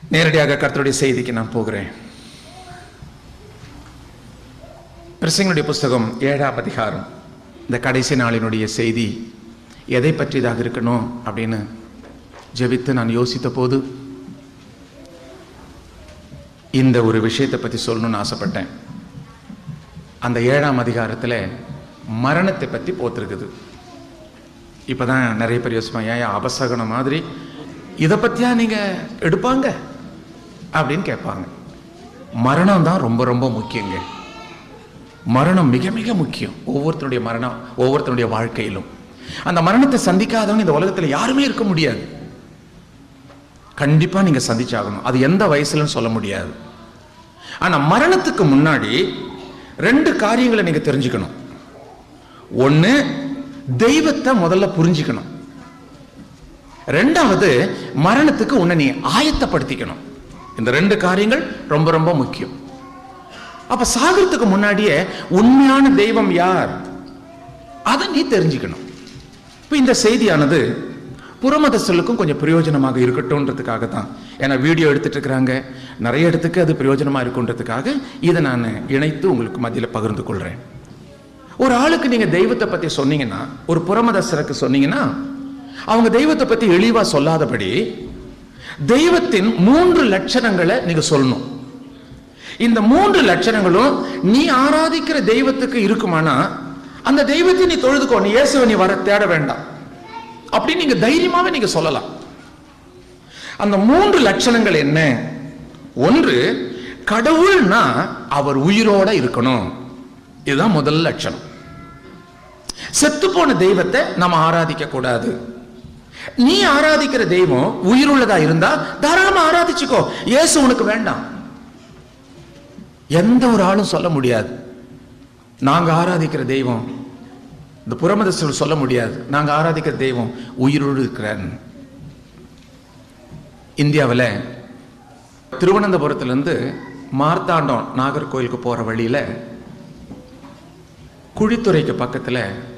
நேரடியாக கர்த்தருடைய செய்திக்கு நான் போகிறேன் பிரசங்களுடைய புஸ்தகம் ஏழாம் அதிகாரம் இந்த கடைசி நாளினுடைய செய்தி எதை பற்றியதாக இருக்கணும் அப்படின்னு ஜெபித்து நான் யோசித்த போது இந்த ஒரு விஷயத்தை பற்றி சொல்லணும்னு ஆசைப்பட்டேன் அந்த ஏழாம் அதிகாரத்தில் மரணத்தை பற்றி போத்திருக்குது இப்போ தான் நிறைய பேர் யோசிப்பாங்க ஏன் அபசகனம் மாதிரி இதை பற்றியா நீங்கள் எடுப்பாங்க அப்படின்னு கேட்பாங்க மரணம் தான் ரொம்ப ரொம்ப முக்கியங்க மரணம் மிக மிக முக்கியம் ஒவ்வொருத்தருடைய மரணம் ஒவ்வொருத்தருடைய வாழ்க்கையிலும் அந்த மரணத்தை சந்திக்காதவங்க இந்த உலகத்தில் யாருமே இருக்க முடியாது கண்டிப்பா நீங்க சந்திச்சாகணும் அது எந்த வயசுலன்னு சொல்ல முடியாது ஆனா மரணத்துக்கு முன்னாடி ரெண்டு காரியங்களை நீங்க தெரிஞ்சுக்கணும் ஒண்ணு தெய்வத்தை முதல்ல புரிஞ்சுக்கணும் ரெண்டாவது மரணத்துக்கு உன்னை நீ ஆயத்தப்படுத்திக்கணும் இந்த ரெண்டு காரியங்கள் ரொம்ப ரொம்ப முக்கியம் அப்ப சாகிறதுக்கு முன்னாடியே உண்மையான தெய்வம் யார் அதை நீ தெரிஞ்சுக்கணும் இப்ப இந்த செய்தியானது புறமதஸ்தலுக்கும் கொஞ்சம் பிரயோஜனமாக இருக்கட்டும்ன்றதுக்காக தான் ஏன்னா வீடியோ எடுத்துட்டு இருக்கிறாங்க நிறைய இடத்துக்கு அது பிரயோஜனமா இருக்குன்றதுக்காக இதை நான் இணைத்து உங்களுக்கு மத்தியில் பகிர்ந்து கொள்றேன் ஒரு ஆளுக்கு நீங்க தெய்வத்தை பத்தி சொன்னீங்கன்னா ஒரு புறமதஸ்தருக்கு சொன்னீங்கன்னா அவங்க தெய்வத்தை பத்தி எளிவா சொல்லாதபடி தெய்வத்தின் மூன்று லட்சணங்களை நீங்க சொல்லணும் இந்த மூன்று லட்சணங்களும் நீ ஆராதிக்கிற தெய்வத்துக்கு இருக்குமானா அந்த தெய்வத்தை நீ தொழுதுக்கோ நீ இயேசுவை நீ வர தேட வேண்டாம் அப்படி நீங்க தைரியமாவே நீங்க சொல்லலாம் அந்த மூன்று லட்சணங்கள் என்ன ஒன்று கடவுள்னா அவர் உயிரோட இருக்கணும் இதுதான் முதல் லட்சணம் செத்து போன தெய்வத்தை நம்ம ஆராதிக்க கூடாது நீ ஆராதிக்கிற தெய்வம் உயிருள்ளதா இருந்தா தாராளமா ஆராதிச்சுக்கோ இயேசு உனக்கு வேண்டாம் எந்த ஒரு ஆளும் சொல்ல முடியாது நாங்க ஆராதிக்கிற தெய்வம் இந்த புறமதஸ்தர் சொல்ல முடியாது நாங்க ஆராதிக்கிற தெய்வம் உயிரோடு இருக்கிறார் இந்தியாவில் திருவனந்தபுரத்துலேருந்து மார்த்தாண்டம் நாகர்கோயிலுக்கு போகிற வழியில் குழித்துறைக்கு பக்கத்தில்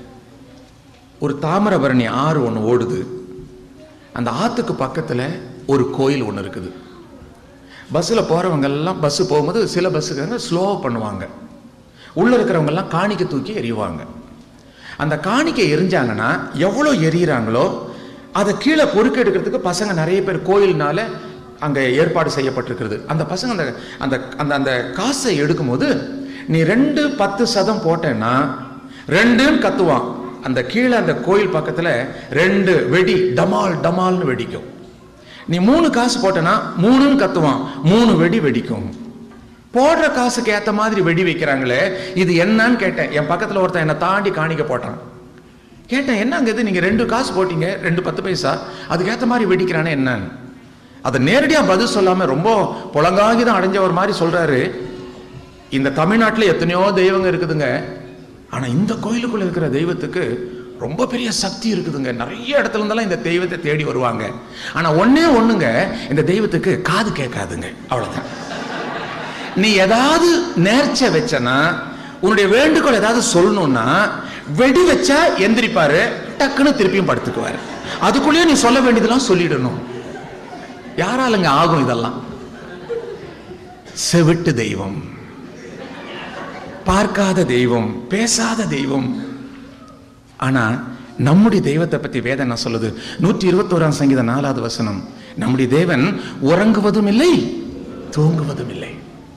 ஒரு தாமிரபரணி ஆறு ஒன்று ஓடுது அந்த ஆற்றுக்கு பக்கத்தில் ஒரு கோயில் ஒன்று இருக்குது பஸ்ஸில் போகிறவங்க எல்லாம் பஸ்ஸு போகும்போது சில பஸ்ஸுக்காக ஸ்லோவாக பண்ணுவாங்க உள்ளே இருக்கிறவங்கெல்லாம் காணிக்க தூக்கி எறிவாங்க அந்த காணிக்கை எரிஞ்சாங்கன்னா எவ்வளோ எரியிறாங்களோ அதை கீழே பொறுக்க எடுக்கிறதுக்கு பசங்க நிறைய பேர் கோயில்னால அங்கே ஏற்பாடு செய்யப்பட்டிருக்கிறது அந்த பசங்க அந்த அந்த அந்த அந்த காசை எடுக்கும்போது நீ ரெண்டு பத்து சதம் போட்டேன்னா ரெண்டுன்னு கத்துவான் அந்த கீழே அந்த கோயில் பக்கத்தில் ரெண்டு வெடி டமால் டமால்னு வெடிக்கும் நீ மூணு காசு போட்டனா மூணுன்னு கத்துவான் மூணு வெடி வெடிக்கும் போடுற காசுக்கு ஏத்த மாதிரி வெடி வைக்கிறாங்களே இது என்னன்னு கேட்டேன் என் பக்கத்துல ஒருத்தன் என்னை தாண்டி காணிக்க போட்டான் கேட்டேன் என்னங்க இது நீங்க ரெண்டு காசு போட்டீங்க ரெண்டு பத்து பைசா அதுக்கு ஏத்த மாதிரி வெடிக்கிறானே என்னன்னு அதை நேரடியா பதில் சொல்லாம ரொம்ப புலங்காகி தான் அடைஞ்ச ஒரு மாதிரி சொல்றாரு இந்த தமிழ்நாட்டில் எத்தனையோ தெய்வங்க இருக்குதுங்க ஆனா இந்த கோயிலுக்குள்ள இருக்கிற தெய்வத்துக்கு ரொம்ப பெரிய சக்தி இருக்குதுங்க நிறைய இடத்துல இருந்தெல்லாம் இந்த தெய்வத்தை தேடி வருவாங்க ஆனா ஒன்னே ஒண்ணுங்க இந்த தெய்வத்துக்கு காது கேட்காதுங்க அவ்வளவுதான் நீ ஏதாவது நேர்ச்ச வச்சனா உன்னுடைய வேண்டுகோள் ஏதாவது சொல்லணும்னா வெடி வச்சா எந்திரிப்பாரு டக்குன்னு திருப்பியும் படுத்துக்குவாரு அதுக்குள்ளேயே நீ சொல்ல வேண்டியதெல்லாம் சொல்லிடணும் யாராலுங்க ஆகும் இதெல்லாம் செவிட்டு தெய்வம் பார்க்காத தெய்வம் பேசாத தெய்வம் ஆனா நம்முடைய தெய்வத்தை பத்தி வேதம் என்ன சொல்லுது நூற்றி இருபத்தோராம் சங்கீத நாலாவது வசனம் நம்முடைய தேவன் உறங்குவதும் இல்லை தூங்குவதும் இல்லை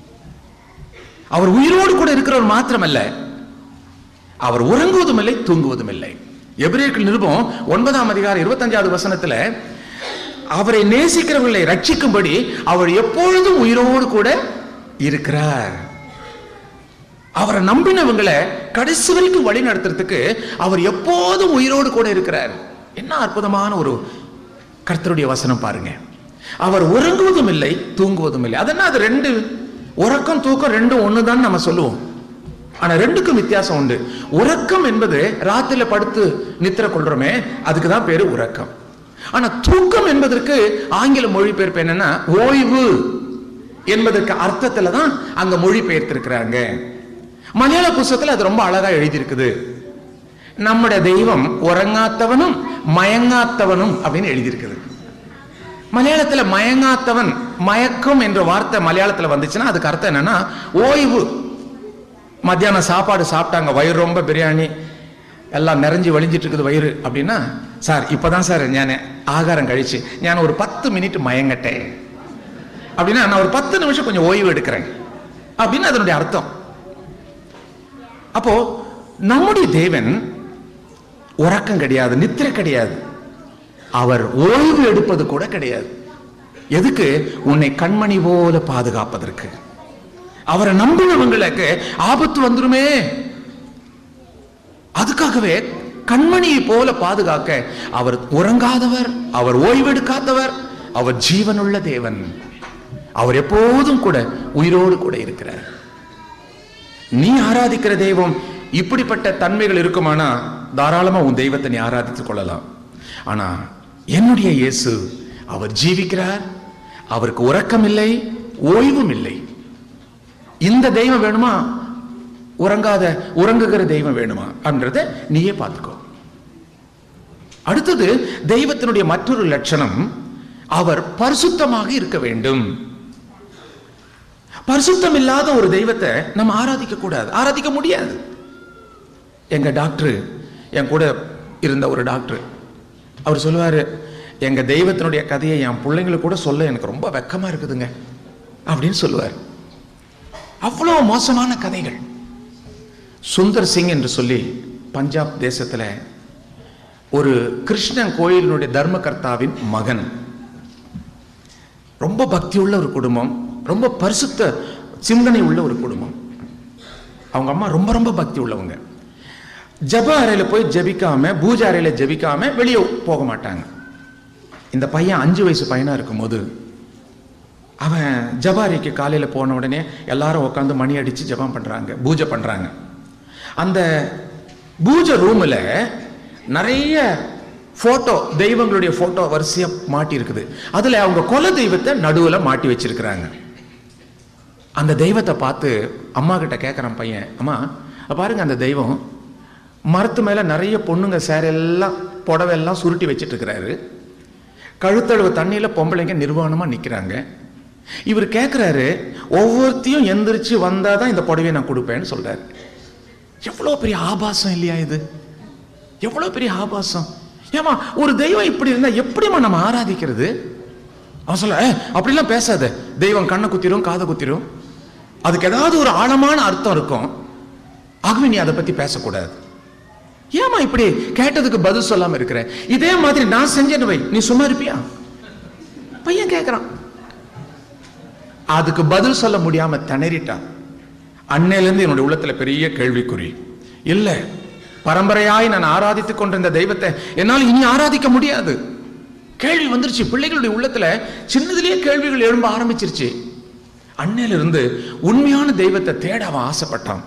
அவர் உயிரோடு கூட இருக்கிறவர் மாத்திரமல்ல அவர் உறங்குவதும் இல்லை தூங்குவதும் இல்லை எபிரேயர்கள் நிருபம் ஒன்பதாம் அதிகாரம் இருபத்தஞ்சாவது வசனத்துல அவரை நேசிக்கிறவர்களை ரட்சிக்கும்படி அவர் எப்பொழுதும் உயிரோடு கூட இருக்கிறார் அவரை நம்பினவங்களை கடைசி வரைக்கும் வழி நடத்துறதுக்கு அவர் எப்போதும் உயிரோடு கூட இருக்கிறார் என்ன அற்புதமான ஒரு கர்த்தருடைய வசனம் பாருங்க அவர் உறங்குவதும் இல்லை தூங்குவதும் இல்லை அதெல்லாம் அது ரெண்டு உறக்கம் தூக்கம் ரெண்டும் ஒண்ணுதான் நம்ம சொல்லுவோம் ஆனா ரெண்டுக்கும் வித்தியாசம் உண்டு உறக்கம் என்பது ராத்திரில படுத்து நித்திர கொள்றோமே அதுக்கு தான் பேரு உறக்கம் ஆனா தூக்கம் என்பதற்கு ஆங்கில மொழிபெயர்ப்பு என்னன்னா ஓய்வு என்பதற்கு அர்த்தத்துல தான் அங்க மொழிபெயர்த்திருக்கிறாங்க மலையாள புஸ்தகத்துல அது ரொம்ப அழகா எழுதியிருக்குது நம்முடைய தெய்வம் உறங்காத்தவனும் மயங்காத்தவனும் அப்படின்னு எழுதியிருக்குது மலையாளத்துல மயங்காத்தவன் மயக்கம் என்ற வார்த்தை மலையாளத்துல வந்துச்சுன்னா அதுக்கு அர்த்தம் என்னன்னா ஓய்வு மத்தியானம் சாப்பாடு சாப்பிட்டாங்க வயிறு ரொம்ப பிரியாணி எல்லாம் நிறைஞ்சு வழிஞ்சிட்டு இருக்குது வயிறு அப்படின்னா சார் இப்பதான் சார் ஞான ஆகாரம் கழிச்சு ஞான ஒரு பத்து மினிட் மயங்கட்டேன் அப்படின்னா நான் ஒரு பத்து நிமிஷம் கொஞ்சம் ஓய்வு எடுக்கிறேன் அப்படின்னு அதனுடைய அர்த்தம் அப்போ நம்முடைய தேவன் உறக்கம் கிடையாது நித்திரை கிடையாது அவர் ஓய்வு எடுப்பது கூட கிடையாது எதுக்கு உன்னை கண்மணி போல பாதுகாப்பதற்கு அவரை நம்பினவங்களுக்கு ஆபத்து வந்துருமே அதுக்காகவே கண்மணியை போல பாதுகாக்க அவர் உறங்காதவர் அவர் ஓய்வெடுக்காதவர் அவர் ஜீவனுள்ள தேவன் அவர் எப்போதும் கூட உயிரோடு கூட இருக்கிறார் நீ ஆராதிக்கிற தெய்வம் இப்படிப்பட்ட தன்மைகள் இருக்குமானா தாராளமா உன் தெய்வத்தை நீ ஆராதித்துக் கொள்ளலாம் ஆனா என்னுடைய இயேசு அவர் ஜீவிக்கிறார் அவருக்கு உறக்கம் இல்லை ஓய்வும் இல்லை இந்த தெய்வம் வேணுமா உறங்காத உறங்குகிற தெய்வம் வேணுமா அப்படின்றத நீயே பார்த்துக்கோ அடுத்தது தெய்வத்தினுடைய மற்றொரு லட்சணம் அவர் பரிசுத்தமாக இருக்க வேண்டும் பரிசுத்தம் இல்லாத ஒரு தெய்வத்தை நம்ம ஆராதிக்க கூடாது ஆராதிக்க முடியாது எங்க டாக்டர் என் கூட இருந்த ஒரு டாக்டர் அவர் சொல்லுவாரு எங்க தெய்வத்தினுடைய கதையை என் பிள்ளைங்களுக்கு கூட சொல்ல எனக்கு ரொம்ப வெக்கமா இருக்குதுங்க அப்படின்னு சொல்லுவார் அவ்வளோ மோசமான கதைகள் சுந்தர் சிங் என்று சொல்லி பஞ்சாப் தேசத்துல ஒரு கிருஷ்ணன் கோயிலினுடைய தர்மகர்த்தாவின் மகன் ரொம்ப பக்தி உள்ள ஒரு குடும்பம் ரொம்ப பரிசுத்த சிந்தனை உள்ள ஒரு குடும்பம் அவங்க அம்மா ரொம்ப ரொம்ப பக்தி உள்ளவங்க ஜப அறையில போய் ஜெபிக்காம பூஜை அறையில ஜெபிக்காம வெளியே போக மாட்டாங்க இந்த பையன் அஞ்சு வயசு பையனா இருக்கும்போது அவன் ஜபாரிக்கு காலையில போன உடனே எல்லாரும் உட்காந்து மணி அடிச்சு ஜெபம் பண்றாங்க பூஜை பண்றாங்க அந்த பூஜை ரூம்ல நிறைய போட்டோ தெய்வங்களுடைய போட்டோ வரிசையா மாட்டி இருக்குது அதுல அவங்க குல தெய்வத்தை நடுவுல மாட்டி வச்சிருக்கிறாங்க அந்த தெய்வத்தை பார்த்து அம்மா கிட்ட கேட்குறான் பையன் அம்மா அப்ப பாருங்க அந்த தெய்வம் மரத்து மேல நிறைய பொண்ணுங்க சேரெல்லாம் புடவை எல்லாம் சுருட்டி வச்சிட்டு இருக்கிறாரு கழுத்தளவு தண்ணியில பொம்பளைங்க நிர்வாணமா நிக்கிறாங்க இவர் கேட்குறாரு ஒவ்வொருத்தையும் எந்திரிச்சு வந்தாதான் இந்த புடவையை நான் கொடுப்பேன்னு சொல்றாரு எவ்வளவு பெரிய ஆபாசம் இல்லையா இது எவ்வளவு பெரிய ஆபாசம் ஏமா ஒரு தெய்வம் இப்படி இருந்தா எப்படிமா நம்ம ஆராதிக்கிறது அவன் சொல்ல "ஏய், அப்படிலாம் பேசாத தெய்வம் கண்ணை குத்திரும் காதை குத்திரும் அதுக்கு ஏதாவது ஒரு ஆழமான அர்த்தம் இருக்கும் ஆகவே நீ அதை பத்தி பேசக்கூடாது ஏமா இப்படி கேட்டதுக்கு பதில் சொல்லாம இருக்கிற இதே மாதிரி நான் செஞ்சேன்னு வை நீ சும்மா இருப்பியா பையன் கேட்கறான் அதுக்கு பதில் சொல்ல முடியாம திணறிட்டான் அன்னையிலிருந்து என்னுடைய உள்ளத்துல பெரிய கேள்விக்குறி இல்ல பரம்பரையாய் நான் ஆராதித்துக் கொண்டிருந்த தெய்வத்தை என்னால் இனி ஆராதிக்க முடியாது கேள்வி வந்துருச்சு பிள்ளைகளுடைய உள்ளத்துல சின்னதிலேயே கேள்விகள் எழும்ப ஆரம்பிச்சிருச்சு அன்னையிலிருந்து உண்மையான தெய்வத்தை தேட அவன் ஆசைப்பட்டான்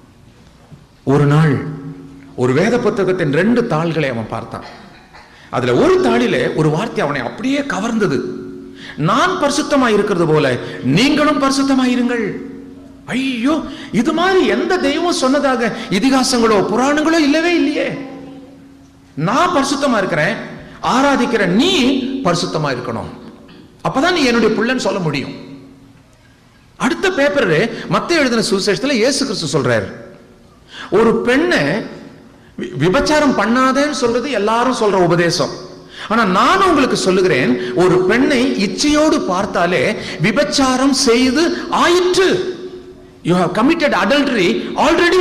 ஒரு நாள் ஒரு வேத புத்தகத்தின் ரெண்டு தாள்களை அவன் பார்த்தான் அதுல ஒரு தாளிலே ஒரு வார்த்தை அவனை அப்படியே கவர்ந்தது நான் பரிசுத்தமா இருக்கிறது போல நீங்களும் பரிசுத்தமா இருங்கள் ஐயோ இது மாதிரி எந்த தெய்வம் சொன்னதாக இதிகாசங்களோ புராணங்களோ இல்லவே இல்லையே நான் பரிசுத்தமா இருக்கிறேன் ஆராதிக்கிற நீ பரிசுத்தமா இருக்கணும் அப்பதான் நீ என்னுடைய புள்ளன்னு சொல்ல முடியும் அடுத்த பேப்பர் மத்த எழுதின சுவிசேஷத்துல இயேசு கிறிஸ்து சொல்றாரு ஒரு பெண்ணை வி- விபச்சாரம் பண்ணாதேன்னு சொல்றது எல்லாரும் சொல்ற உபதேசம் ஆனா நான் உங்களுக்கு சொல்லுகிறேன் ஒரு பெண்ணை இச்சையோடு பார்த்தாலே விபச்சாரம் செய்து ஆயிற்று you have committed adultery already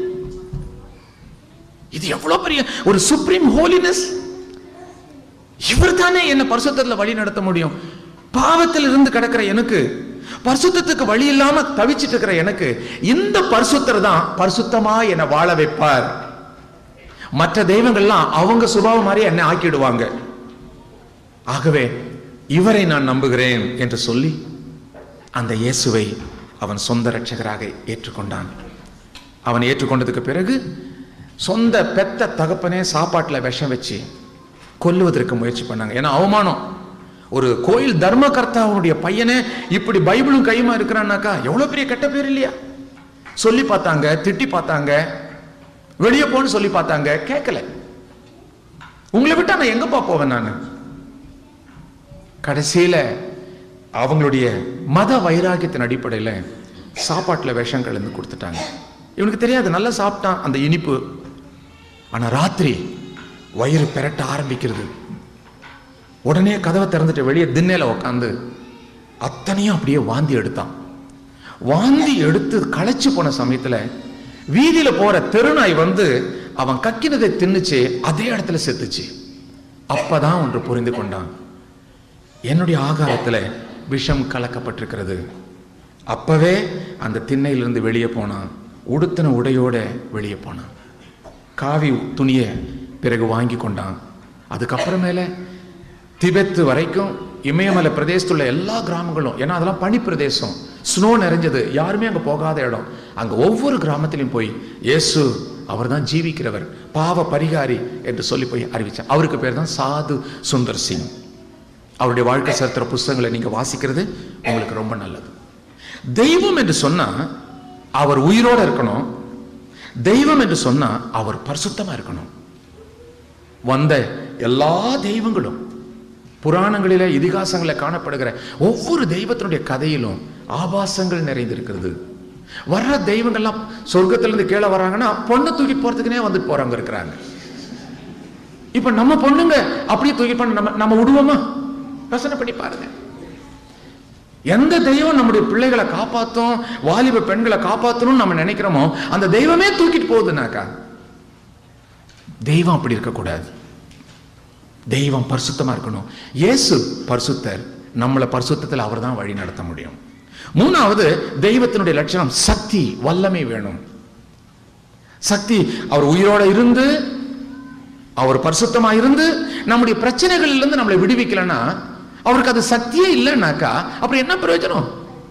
இது எவ்வளவு பெரிய ஒரு சுப்ரீம் ஹோலினஸ் இவர் தானே என்ன பரிசுத்தத்துல வழி நடத்த முடியும் பாவத்தில் இருந்து கிடக்கிற எனக்கு பரிசுத்தத்துக்கு வழி இல்லாம தவிச்சிட்டு இருக்கிற எனக்கு இந்த பரிசுத்தர் தான் பரிசுத்தமா என்னை வாழ வைப்பார் மற்ற தெய்வங்கள்லாம் அவங்க சுபாவம் மாதிரி என்னை ஆக்கிடுவாங்க ஆகவே இவரை நான் நம்புகிறேன் என்று சொல்லி அந்த இயேசுவை அவன் சொந்த ரட்சகராக ஏற்றுக்கொண்டான் அவன் ஏற்றுக்கொண்டதுக்கு பிறகு சொந்த பெத்த தகப்பனே சாப்பாட்டுல விஷம் வச்சு கொல்லுவதற்கு முயற்சி பண்ணாங்க ஏன்னா அவமானம் ஒரு கோயில் தர்மகர்த்தாவுடைய பையனே இப்படி பைபிளும் கையுமா இருக்கிறான்னாக்கா எவ்வளவு பெரிய கெட்ட பேர் இல்லையா சொல்லி பார்த்தாங்க திட்டி பார்த்தாங்க வெளியே போன்னு சொல்லி பார்த்தாங்க கேட்கல உங்களை விட்டா நான் எங்கப்பா போவேன் நான் கடைசியில அவங்களுடைய மத வைராக்கியத்தின் அடிப்படையில் சாப்பாட்டில் விஷம் கலந்து கொடுத்துட்டாங்க இவனுக்கு தெரியாது நல்லா சாப்பிட்டான் அந்த இனிப்பு ஆனால் ராத்திரி வயிறு பெரட்ட ஆரம்பிக்கிறது உடனே கதவை திறந்துட்டு வெளியே திண்ணையில் உட்காந்து அத்தனையும் அப்படியே வாந்தி எடுத்தான் வாந்தி எடுத்து களைச்சு போன சமயத்துல வீதியில போற தெருநாய் வந்து அவன் கக்கினதை தின்னுச்சு அதே இடத்துல செத்துச்சு அப்பதான் ஒன்று புரிந்து கொண்டான் என்னுடைய ஆகாரத்துல விஷம் கலக்கப்பட்டிருக்கிறது அப்பவே அந்த திண்ணையிலிருந்து வெளியே போனான் உடுத்தின உடையோட வெளியே போனான் காவி துணியை பிறகு வாங்கி கொண்டான் அதுக்கப்புறமேல திபெத் வரைக்கும் இமயமலை பிரதேசத்துள்ள எல்லா கிராமங்களும் ஏன்னா அதெல்லாம் பனி பிரதேசம் ஸ்னோ நிறைஞ்சது யாருமே அங்கே போகாத இடம் அங்கே ஒவ்வொரு கிராமத்திலையும் போய் இயேசு அவர் தான் ஜீவிக்கிறவர் பாவ பரிகாரி என்று சொல்லி போய் அறிவிச்சார் அவருக்கு பேர் தான் சாது சுந்தர் சிங் அவருடைய வாழ்க்கை சரித்திர புஸ்தகங்களை நீங்க வாசிக்கிறது உங்களுக்கு ரொம்ப நல்லது தெய்வம் என்று சொன்னா அவர் உயிரோட இருக்கணும் தெய்வம் என்று சொன்னா அவர் பரிசுத்தமா இருக்கணும் வந்த எல்லா தெய்வங்களும் புராணங்களிலே இதிகாசங்களில் காணப்படுகிற ஒவ்வொரு தெய்வத்தினுடைய கதையிலும் ஆபாசங்கள் நிறைந்திருக்கிறது வர்ற தெய்வங்கள்லாம் சொர்க்கத்திலிருந்து கீழே வராங்கன்னா பொண்ணை தூக்கி போறதுக்குனே வந்துட்டு போறவங்க இருக்கிறாங்க இப்ப நம்ம பொண்ணுங்க அப்படியே தூக்கி பண்ண நம்ம நம்ம விடுவோமா யோசனை பண்ணி பாருங்க எந்த தெய்வம் நம்முடைய பிள்ளைகளை காப்பாத்தும் வாலிப பெண்களை காப்பாத்தணும்னு நம்ம நினைக்கிறோமோ அந்த தெய்வமே தூக்கிட்டு போகுதுனாக்கா தெய்வம் அப்படி இருக்கக்கூடாது தெய்வம் பரிசுத்தமா இருக்கணும் இயேசு பரிசுத்தர் நம்மளை பரிசுத்தத்தில் அவர் தான் வழி நடத்த முடியும் மூணாவது தெய்வத்தினுடைய லட்சணம் சக்தி வல்லமை வேணும் சக்தி அவர் உயிரோட இருந்து அவர் பரிசுத்தமா இருந்து நம்முடைய பிரச்சனைகள்ல இருந்து நம்மளை விடுவிக்கலன்னா அவருக்கு அது சக்தியே இல்லைன்னாக்கா அப்புறம் என்ன பிரயோஜனம்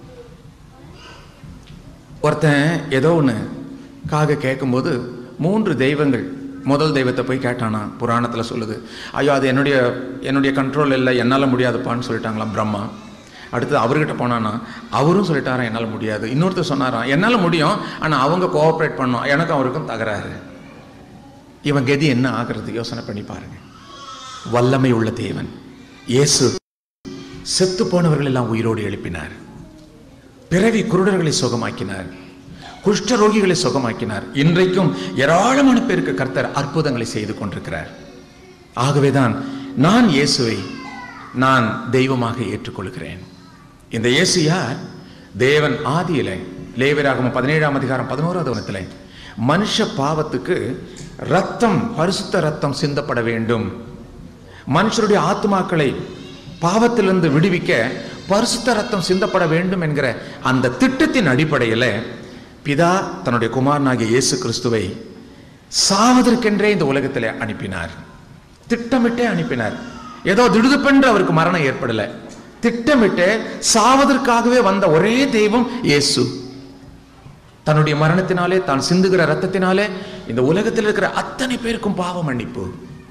ஒருத்தன் ஏதோ ஒன்று காக கேட்கும்போது மூன்று தெய்வங்கள் முதல் தெய்வத்தை போய் கேட்டானா புராணத்தில் சொல்லுது ஐயோ அது என்னுடைய என்னுடைய கண்ட்ரோல் இல்லை என்னால் முடியாதுப்பான்னு சொல்லிட்டாங்களாம் பிரம்மா அடுத்து அவர்கிட்ட போனானா அவரும் சொல்லிட்டாராம் என்னால் முடியாது இன்னொருத்தர் சொன்னாராம் என்னால் முடியும் ஆனால் அவங்க கோஆப்ரேட் பண்ணோம் எனக்கும் அவருக்கும் தகராறு இவன் கதி என்ன ஆகிறது யோசனை பண்ணி பாருங்க வல்லமை உள்ள தேவன் இயேசு செத்து போனவர்கள் எல்லாம் உயிரோடு எழுப்பினார் பிறவி குருடர்களை சுகமாக்கினார் குஷ்டரோகிகளை சுகமாக்கினார் இன்றைக்கும் ஏராளமான பேருக்கு கர்த்தர் அற்புதங்களை செய்து கொண்டிருக்கிறார் ஆகவேதான் நான் இயேசுவை நான் தெய்வமாக ஏற்றுக்கொள்கிறேன் இந்த இயேசு யார் தேவன் ஆதியில லேவியராகமம் பதினேழாம் அதிகாரம் பதினோராவது வனத்துல மனுஷ பாவத்துக்கு ரத்தம் பரிசுத்த ரத்தம் சிந்தப்பட வேண்டும் மனுஷருடைய ஆத்மாக்களை பாவத்திலிருந்து விடுவிக்க பரிசுத்த ரத்தம் சிந்தப்பட வேண்டும் என்கிற அந்த திட்டத்தின் அடிப்படையில் பிதா தன்னுடைய குமாரனாகிய இயேசு கிறிஸ்துவை சாவதற்கென்றே இந்த உலகத்திலே அனுப்பினார் திட்டமிட்டே அனுப்பினார் ஏதோ திடுதுப்பென்று அவருக்கு மரணம் ஏற்படல திட்டமிட்டு சாவதற்காகவே வந்த ஒரே தெய்வம் இயேசு தன்னுடைய மரணத்தினாலே தான் சிந்துகிற ரத்தத்தினாலே இந்த உலகத்தில் இருக்கிற அத்தனை பேருக்கும் பாவ மன்னிப்பு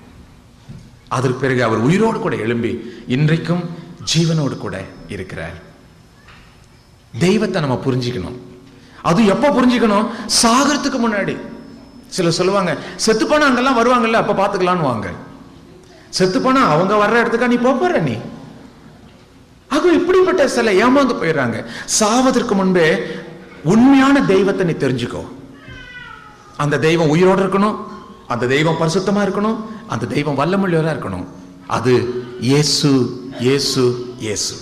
அதற்கு பிறகு அவர் உயிரோடு கூட எழும்பி இன்றைக்கும் ஜீவனோடு கூட இருக்கிறார் தெய்வத்தை நம்ம புரிஞ்சுக்கணும் அது எப்போ புரிஞ்சுக்கணும் சாகிறதுக்கு முன்னாடி சிலர் சொல்லுவாங்க செத்து போனா அங்கெல்லாம் வருவாங்கல்ல அப்ப பாத்துக்கலான்னு வாங்க செத்து போனா அவங்க வர்ற இடத்துக்கா நீ போற நீ ஆக இப்படிப்பட்ட சில ஏமாந்து போயிடுறாங்க சாவதற்கு முன்பே உண்மையான தெய்வத்தை நீ தெரிஞ்சுக்கோ அந்த தெய்வம் உயிரோடு இருக்கணும் அந்த தெய்வம் பரிசுத்தமா இருக்கணும் அந்த தெய்வம் வல்லமுள்ளவரா இருக்கணும் அது இயேசு இயேசு இயேசு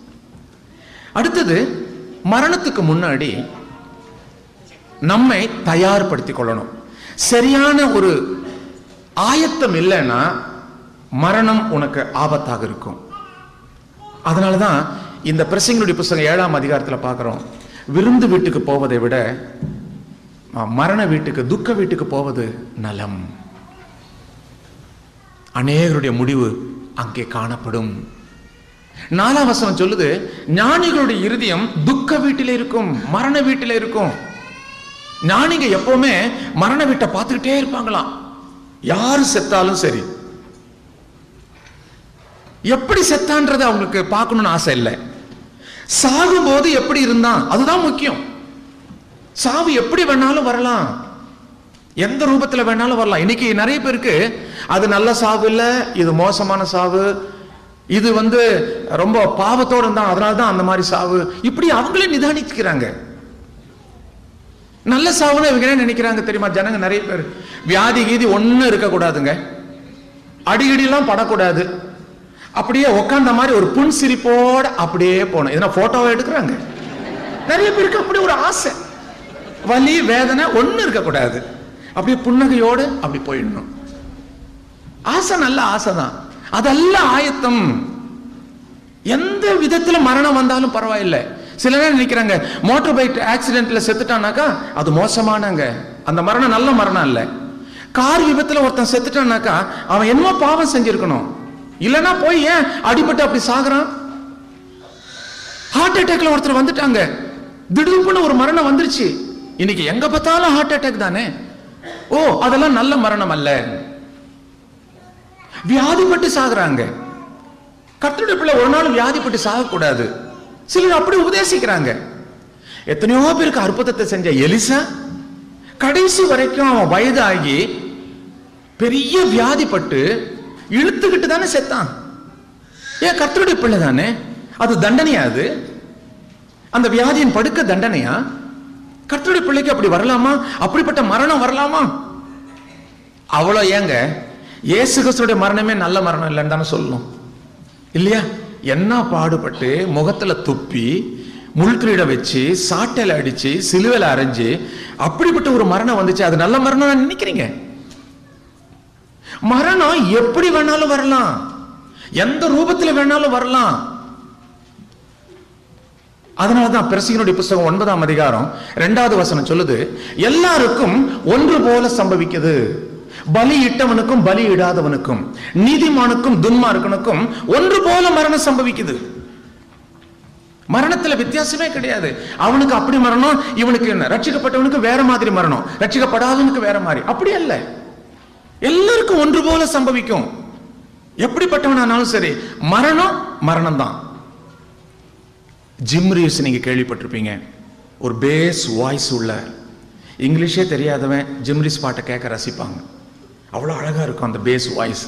அடுத்தது மரணத்துக்கு முன்னாடி நம்மை தயார்படுத்திக் கொள்ளணும் சரியான ஒரு ஆயத்தம் இல்லைன்னா மரணம் உனக்கு ஆபத்தாக இருக்கும் அதனால தான் இந்த பிரசங்களுடைய புஸ்தகம் ஏழாம் அதிகாரத்தில் பார்க்குறோம் விருந்து வீட்டுக்கு போவதை விட அஹ், மரண வீட்டுக்கு துக்க வீட்டுக்கு போவது நலம் அநேகருடைய முடிவு அங்கே காணப்படும் நாலாம் வசனம் சொல்லுது ஞானிகளுடைய இருதயம் துக்க வீட்டில் இருக்கும் மரண வீட்டில் இருக்கும் ஞானிங்க எப்பவுமே மரண வீட்டை பார்த்துக்கிட்டே இருப்பாங்களாம் யாரு செத்தாலும் சரி எப்படி செத்தான்றது அவங்களுக்கு பார்க்கணும்னு ஆசை இல்லை சாகும்போது எப்படி இருந்தான் அதுதான் முக்கியம் சாவு எப்படி வேணாலும் வரலாம் எந்த ரூபத்தில் வேணாலும் வரலாம் இன்னைக்கு நிறைய பேருக்கு அது நல்ல சாவு இல்லை இது மோசமான சாவு இது வந்து ரொம்ப பாவத்தோடு இருந்தான் அதனால தான் அந்த மாதிரி சாவு இப்படி அவங்களே நிதானிக்கிறாங்க நல்ல சாவுன்னு இவங்க என்ன நினைக்கிறாங்க தெரியுமா ஜனங்க நிறைய பேர் வியாதி கீதி ஒன்றும் இருக்கக்கூடாதுங்க அடிக்கடிலாம் படக்கூடாது அப்படியே உட்காந்த மாதிரி ஒரு புன் சிரிப்போட அப்படியே போகணும் இதனா போட்டோவை எடுக்கிறாங்க நிறைய பேருக்கு அப்படி ஒரு ஆசை வலி வேதனை ஒன்றும் இருக்கக்கூடாது அப்படியே புன்னகையோடு அப்படி போயிடணும் ஆசை நல்ல ஆசை தான் அதெல்லாம் ஆயத்தம் எந்த விதத்துல மரணம் வந்தாலும் பரவாயில்லை சில பேர் நினைக்கிறாங்க மோட்டார் பைக் ஆக்சிடென்ட்ல செத்துட்டானாக்கா அது மோசமானங்க அந்த மரணம் நல்ல மரணம் இல்ல கார் விபத்துல ஒருத்தன் செத்துட்டானாக்கா அவன் என்னமோ பாவம் செஞ்சிருக்கணும் இல்லைன்னா போய் ஏன் அடிபட்டு அப்படி சாகுறான் ஹார்ட் அட்டாக்ல ஒருத்தர் வந்துட்டாங்க திடீர்னு ஒரு மரணம் வந்துருச்சு இன்னைக்கு எங்க பார்த்தாலும் ஹார்ட் அட்டாக் தானே ஓ அதெல்லாம் நல்ல மரணம் அல்ல வியாதிப்பட்டு சாகுறாங்க கர்த்தருடைய பிள்ளை ஒரு நாள் வியாதிப்பட்டு சாகக்கூடாது சிலர் அப்படி உபதேசிக்கிறாங்க எத்தனையோ பேருக்கு அற்புதத்தை செஞ்ச எலிசா கடைசி வரைக்கும் அவன் வயதாகி பெரிய வியாதிப்பட்டு இழுத்துக்கிட்டு தானே செத்தான் ஏன் கர்த்தருடைய பிள்ளை தானே அது தண்டனையா அது அந்த வியாதியின் படுக்க தண்டனையா கர்த்தருடைய பிள்ளைக்கு அப்படி வரலாமா அப்படிப்பட்ட மரணம் வரலாமா அவ்வளோ ஏங்க இயேசு கிறிஸ்துடைய மரணமே நல்ல மரணம் இல்லைன்னு தானே சொல்லணும் இல்லையா என்ன பாடுபட்டு முகத்துல துப்பி முள்கிரீடம் வச்சு சாட்டையில அடிச்சு சிலுவையில அரைஞ்சு அப்படிப்பட்ட ஒரு மரணம் வந்துச்சு அது நல்ல மரணம் நினைக்கிறீங்க மரணம் எப்படி வேணாலும் வரலாம் எந்த ரூபத்துல வேணாலும் வரலாம் அதனாலதான் பிரசிகனுடைய புஸ்தகம் ஒன்பதாம் அதிகாரம் இரண்டாவது வசனம் சொல்லுது எல்லாருக்கும் ஒன்று போல சம்பவிக்குது பலி இட்டவனுக்கும் பலி இடாதவனுக்கும் நீதிமானுக்கும் துன்மார்க்கனுக்கும் ஒன்று போல மரணம் சம்பவிக்குது மரணத்துல வித்தியாசமே கிடையாது அவனுக்கு அப்படி மரணம் இவனுக்கு என்ன ரட்சிக்கப்பட்டவனுக்கு வேற மாதிரி மரணம் ரட்சிக்கப்படாதவனுக்கு வேற மாதிரி அப்படி அல்ல எல்லாருக்கும் ஒன்று போல சம்பவிக்கும் எப்படிப்பட்டவனானாலும் சரி மரணம் மரணம் தான் ஜிம் ரீவ்ஸ் நீங்க கேள்விப்பட்டிருப்பீங்க ஒரு பேஸ் வாய்ஸ் உள்ள இங்கிலீஷே தெரியாதவன் ஜிம்ரிஸ் பாட்டை கேட்க ரசிப்பாங்க அவ்வளோ அழகா இருக்கும் அந்த பேஸ் வாய்ஸ்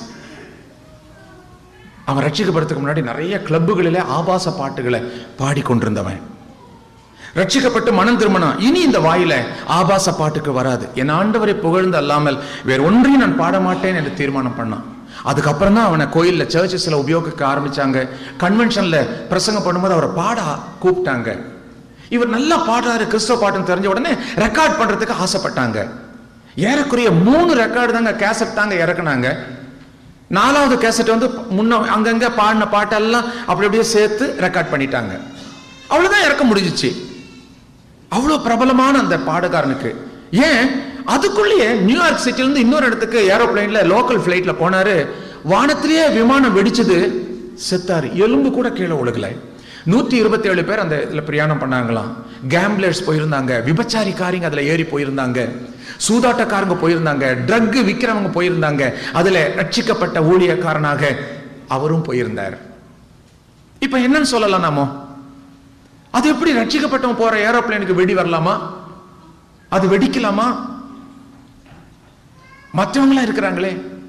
அவன் ரட்சிக்கப்படுறதுக்கு முன்னாடி நிறைய கிளப்புகளிலே ஆபாச பாட்டுகளை பாடிக்கொண்டிருந்தவன் ரட்சிக்கப்பட்டு மனம் திருமணம் இனி இந்த வாயில ஆபாச பாட்டுக்கு வராது என் ஆண்டவரை புகழ்ந்து அல்லாமல் வேற ஒன்றையும் நான் பாட மாட்டேன் என்று தீர்மானம் பண்ணான் அதுக்கப்புறம் தான் அவனை கோயில்ல சர்ச்சஸ்ல உபயோகிக்க ஆரம்பிச்சாங்க கன்வென்ஷன்ல பிரசங்கம் பண்ணும்போது அவரை பாட கூப்பிட்டாங்க இவர் நல்லா பாடுறாரு கிறிஸ்தவ பாட்டுன்னு தெரிஞ்ச உடனே ரெக்கார்ட் பண்றதுக்கு ஆசைப்பட்டாங்க ஏறக்குறைய மூணு ரெக்கார்டு தாங்க கேசட் தாங்க இறக்குனாங்க நாலாவது கேசட் வந்து முன்ன அங்கங்க பாடின பாட்டெல்லாம் அப்படி அப்படியே சேர்த்து ரெக்கார்ட் பண்ணிட்டாங்க அவ்வளவுதான் இறக்க முடிஞ்சிச்சு அவ்வளவு பிரபலமான அந்த பாடகாரனுக்கு ஏன் அதுக்குள்ளேயே நியூயார்க் சிட்டில இருந்து இன்னொரு இடத்துக்கு ஏரோப்ளைன்ல லோக்கல் ஃபிளைட்ல போனாரு வானத்திலேயே விமானம் வெடிச்சது செத்தாரு எலும்பு கூட கீழே ஒழுகலை நூற்றி இருபத்தி ஏழு பேர் அந்த இதுல பிரயாணம் பண்ணாங்களாம் கேம்ப்ளர்ஸ் போயிருந்தாங்க விபச்சாரிக்காரிங்க அதுல ஏறி போயிருந்தாங்க சூதாட்டக்காரங்க போயிருந்தாங்க ட்ரக் விற்கிறவங்க போயிருந்தாங்க அதுல ரட்சிக்கப்பட்ட ஊழியக்காரனாக அவரும் போயிருந்தார் இப்ப என்னன்னு சொல்லலாம் நாமோ அது எப்படி ரட்சிக்கப்பட்டவன் போற ஏரோப்ளேனுக்கு வெடி வரலாமா அது வெடிக்கலாமா மற்றவங்களா இருக்கிறாங்களே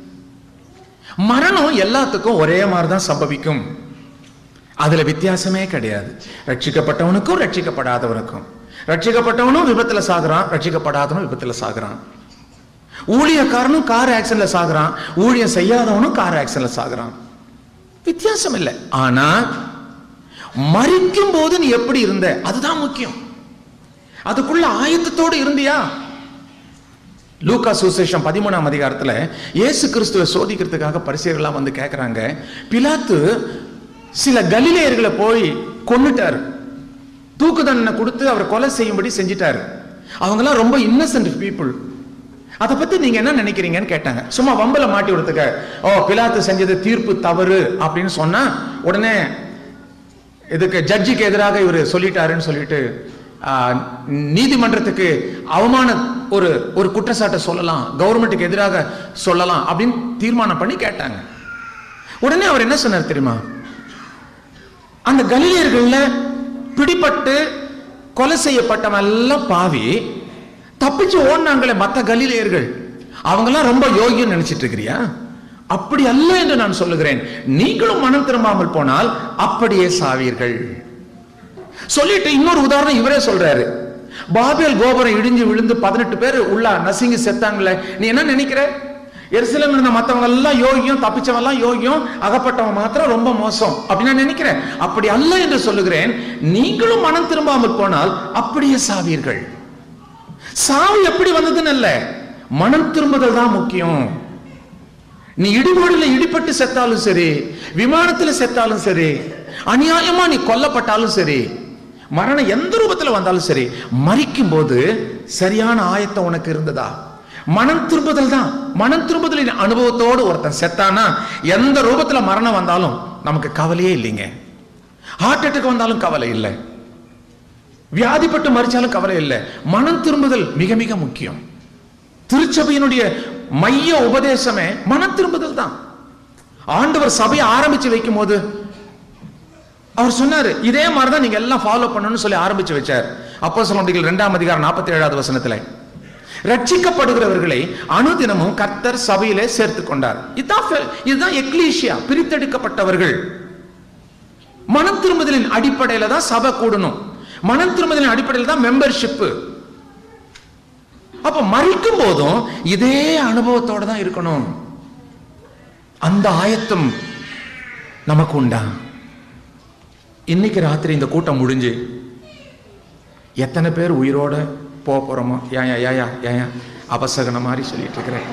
மரணம் எல்லாத்துக்கும் ஒரே மாதிரி தான் சம்பவிக்கும் அதுல வித்தியாசமே கிடையாது ரட்சிக்கப்பட்டவனுக்கும் ரட்சிக்கப்படாதவனுக்கும் ரட்சிக்கப்பட்டவனும் விபத்துல சாகுறான் ரட்சிக்கப்படாதவனும் விபத்துல சாகுறான் ஊழியக்காரனும் கார் ஆக்சிடென்ட்ல சாகுறான் ஊழியம் செய்யாதவனும் கார் ஆக்சிடென்ட்ல சாகுறான் வித்தியாசம் இல்லை ஆனா மறிக்கும் போது நீ எப்படி இருந்த அதுதான் முக்கியம் அதுக்குள்ள ஆயத்தத்தோடு இருந்தியா லூக்கா சுசேஷம் பதிமூணாம் அதிகாரத்துல இயேசு கிறிஸ்துவை சோதிக்கிறதுக்காக பரிசெயர்கள்லாம் வந்து கேட்கறாங்க பிலாத்து சில கலிலேயர்களை போய் கொன்னுட்டாரு தூக்கு தண்டனை கொடுத்து அவரை கொலை செய்யும்படி செஞ்சிட்டாரு அவங்கெல்லாம் ரொம்ப இன்னசென்ட் பீப்புள் அதை பத்தி நீங்க என்ன நினைக்கிறீங்கன்னு கேட்டாங்க சும்மா வம்பல மாட்டி விடுறதுக்கு ஓ பிலாத்து செஞ்சது தீர்ப்பு தவறு அப்படின்னு சொன்னா உடனே இதுக்கு ஜட்ஜிக்கு எதிராக இவர் சொல்லிட்டாருன்னு சொல்லிட்டு ஆ, நீதிமன்றத்துக்கு அவமான ஒரு ஒரு குற்றச்சாட்டை சொல்லலாம் கவர்மெண்ட்டுக்கு எதிராக சொல்லலாம் அப்படின்னு தீர்மானம் பண்ணி கேட்டாங்க உடனே அவர் என்ன சொன்னார் தெரியுமா அந்த கலிலியர்கள்ல பிடிபட்டு கொலை செய்யப்பட்டவன் எல்லாம் பாவி தப்பிச்சு ஓடினாங்களே மத்த கலிலேயர்கள் அவங்கெல்லாம் ரொம்ப யோகியம் நினைச்சிட்டு இருக்கிறியா அப்படி அல்ல என்று நான் சொல்லுகிறேன் நீங்களும் மனம் திரும்பாமல் போனால் அப்படியே சாவீர்கள் சொல்லிட்டு இன்னொரு உதாரணம் இவரே சொல்றாரு பாபேல் கோபுரம் இடிஞ்சு விழுந்து பதினெட்டு பேர் உள்ள நசுங்கி செத்தாங்களே நீ என்ன நினைக்கிற எருசலேம் இருந்த மத்தவங்க எல்லாம் யோகியம் தப்பிச்சவன் எல்லாம் யோகியம் அகப்பட்டவன் மாத்திரம் ரொம்ப மோசம் அப்படி நான் நினைக்கிறேன் அப்படி அல்ல என்று சொல்லுகிறேன் நீங்களும் மனம் திரும்பாமல் போனால் அப்படியே சாவீர்கள் சாவு எப்படி வந்ததுன்னு அல்ல மனம் திரும்புதல் தான் முக்கியம் நீ இடிபாடுல இடிபட்டு செத்தாலும் சரி விமானத்துல செத்தாலும் சரி அநியாயமா நீ கொல்லப்பட்டாலும் சரி மரணம் எந்த ரூபத்துல வந்தாலும் சரி மறிக்கும் போது சரியான ஆயத்தம் உனக்கு இருந்ததா மனம் திரும்புதல் தான் மனம் திரும்புதலின் அனுபவத்தோடு ஒருத்தன் செத்தானா எந்த ரூபத்துல மரணம் வந்தாலும் நமக்கு கவலையே இல்லைங்க ஹார்ட் அட்டாக் வந்தாலும் கவலை இல்லை வியாதிப்பட்டு மறிச்சாலும் கவலை இல்லை மனம் திரும்புதல் மிக மிக முக்கியம் திருச்சபையினுடைய மைய உபதேசமே மனம் திரும்புதல் தான் ஆண்டவர் சபையை ஆரம்பிச்சு வைக்கும் போது அவர் சொன்னாரு இதே மாதிரி தான் நீங்க எல்லாம் ஃபாலோ பண்ணணும்னு சொல்லி ஆரம்பிச்சு வச்சார் அப்போ சொல்ல ரெண்டாம் அதிகாரம் நாற்பத்தி ஏழாவது வசனத்துல ரட்சிக்கப்படுகிறவர்களை அனுதினமும் கர்த்தர் சபையிலே சேர்த்து கொண்டார் இதுதான் ஃபெ- இதுதான் எக்லீஷியா பிரித்தெடுக்கப்பட்டவர்கள் மனம் திரும்புதலின் அடிப்படையில தான் சபை கூடணும் மனம் திரும்புதலின் அடிப்படையில் தான் மெம்பர்ஷிப் அப்ப மறிக்கும் போதும் இதே அனுபவத்தோட தான் இருக்கணும் அந்த ஆயத்தம் நமக்கு உண்டா இன்னைக்கு ராத்திரி இந்த கூட்டம் முடிஞ்சு எத்தனை பேர் உயிரோட போக போறோமோ ஏயா ஏயா ஏயா அபசகன மாதிரி சொல்லிட்டு இருக்கிறேன்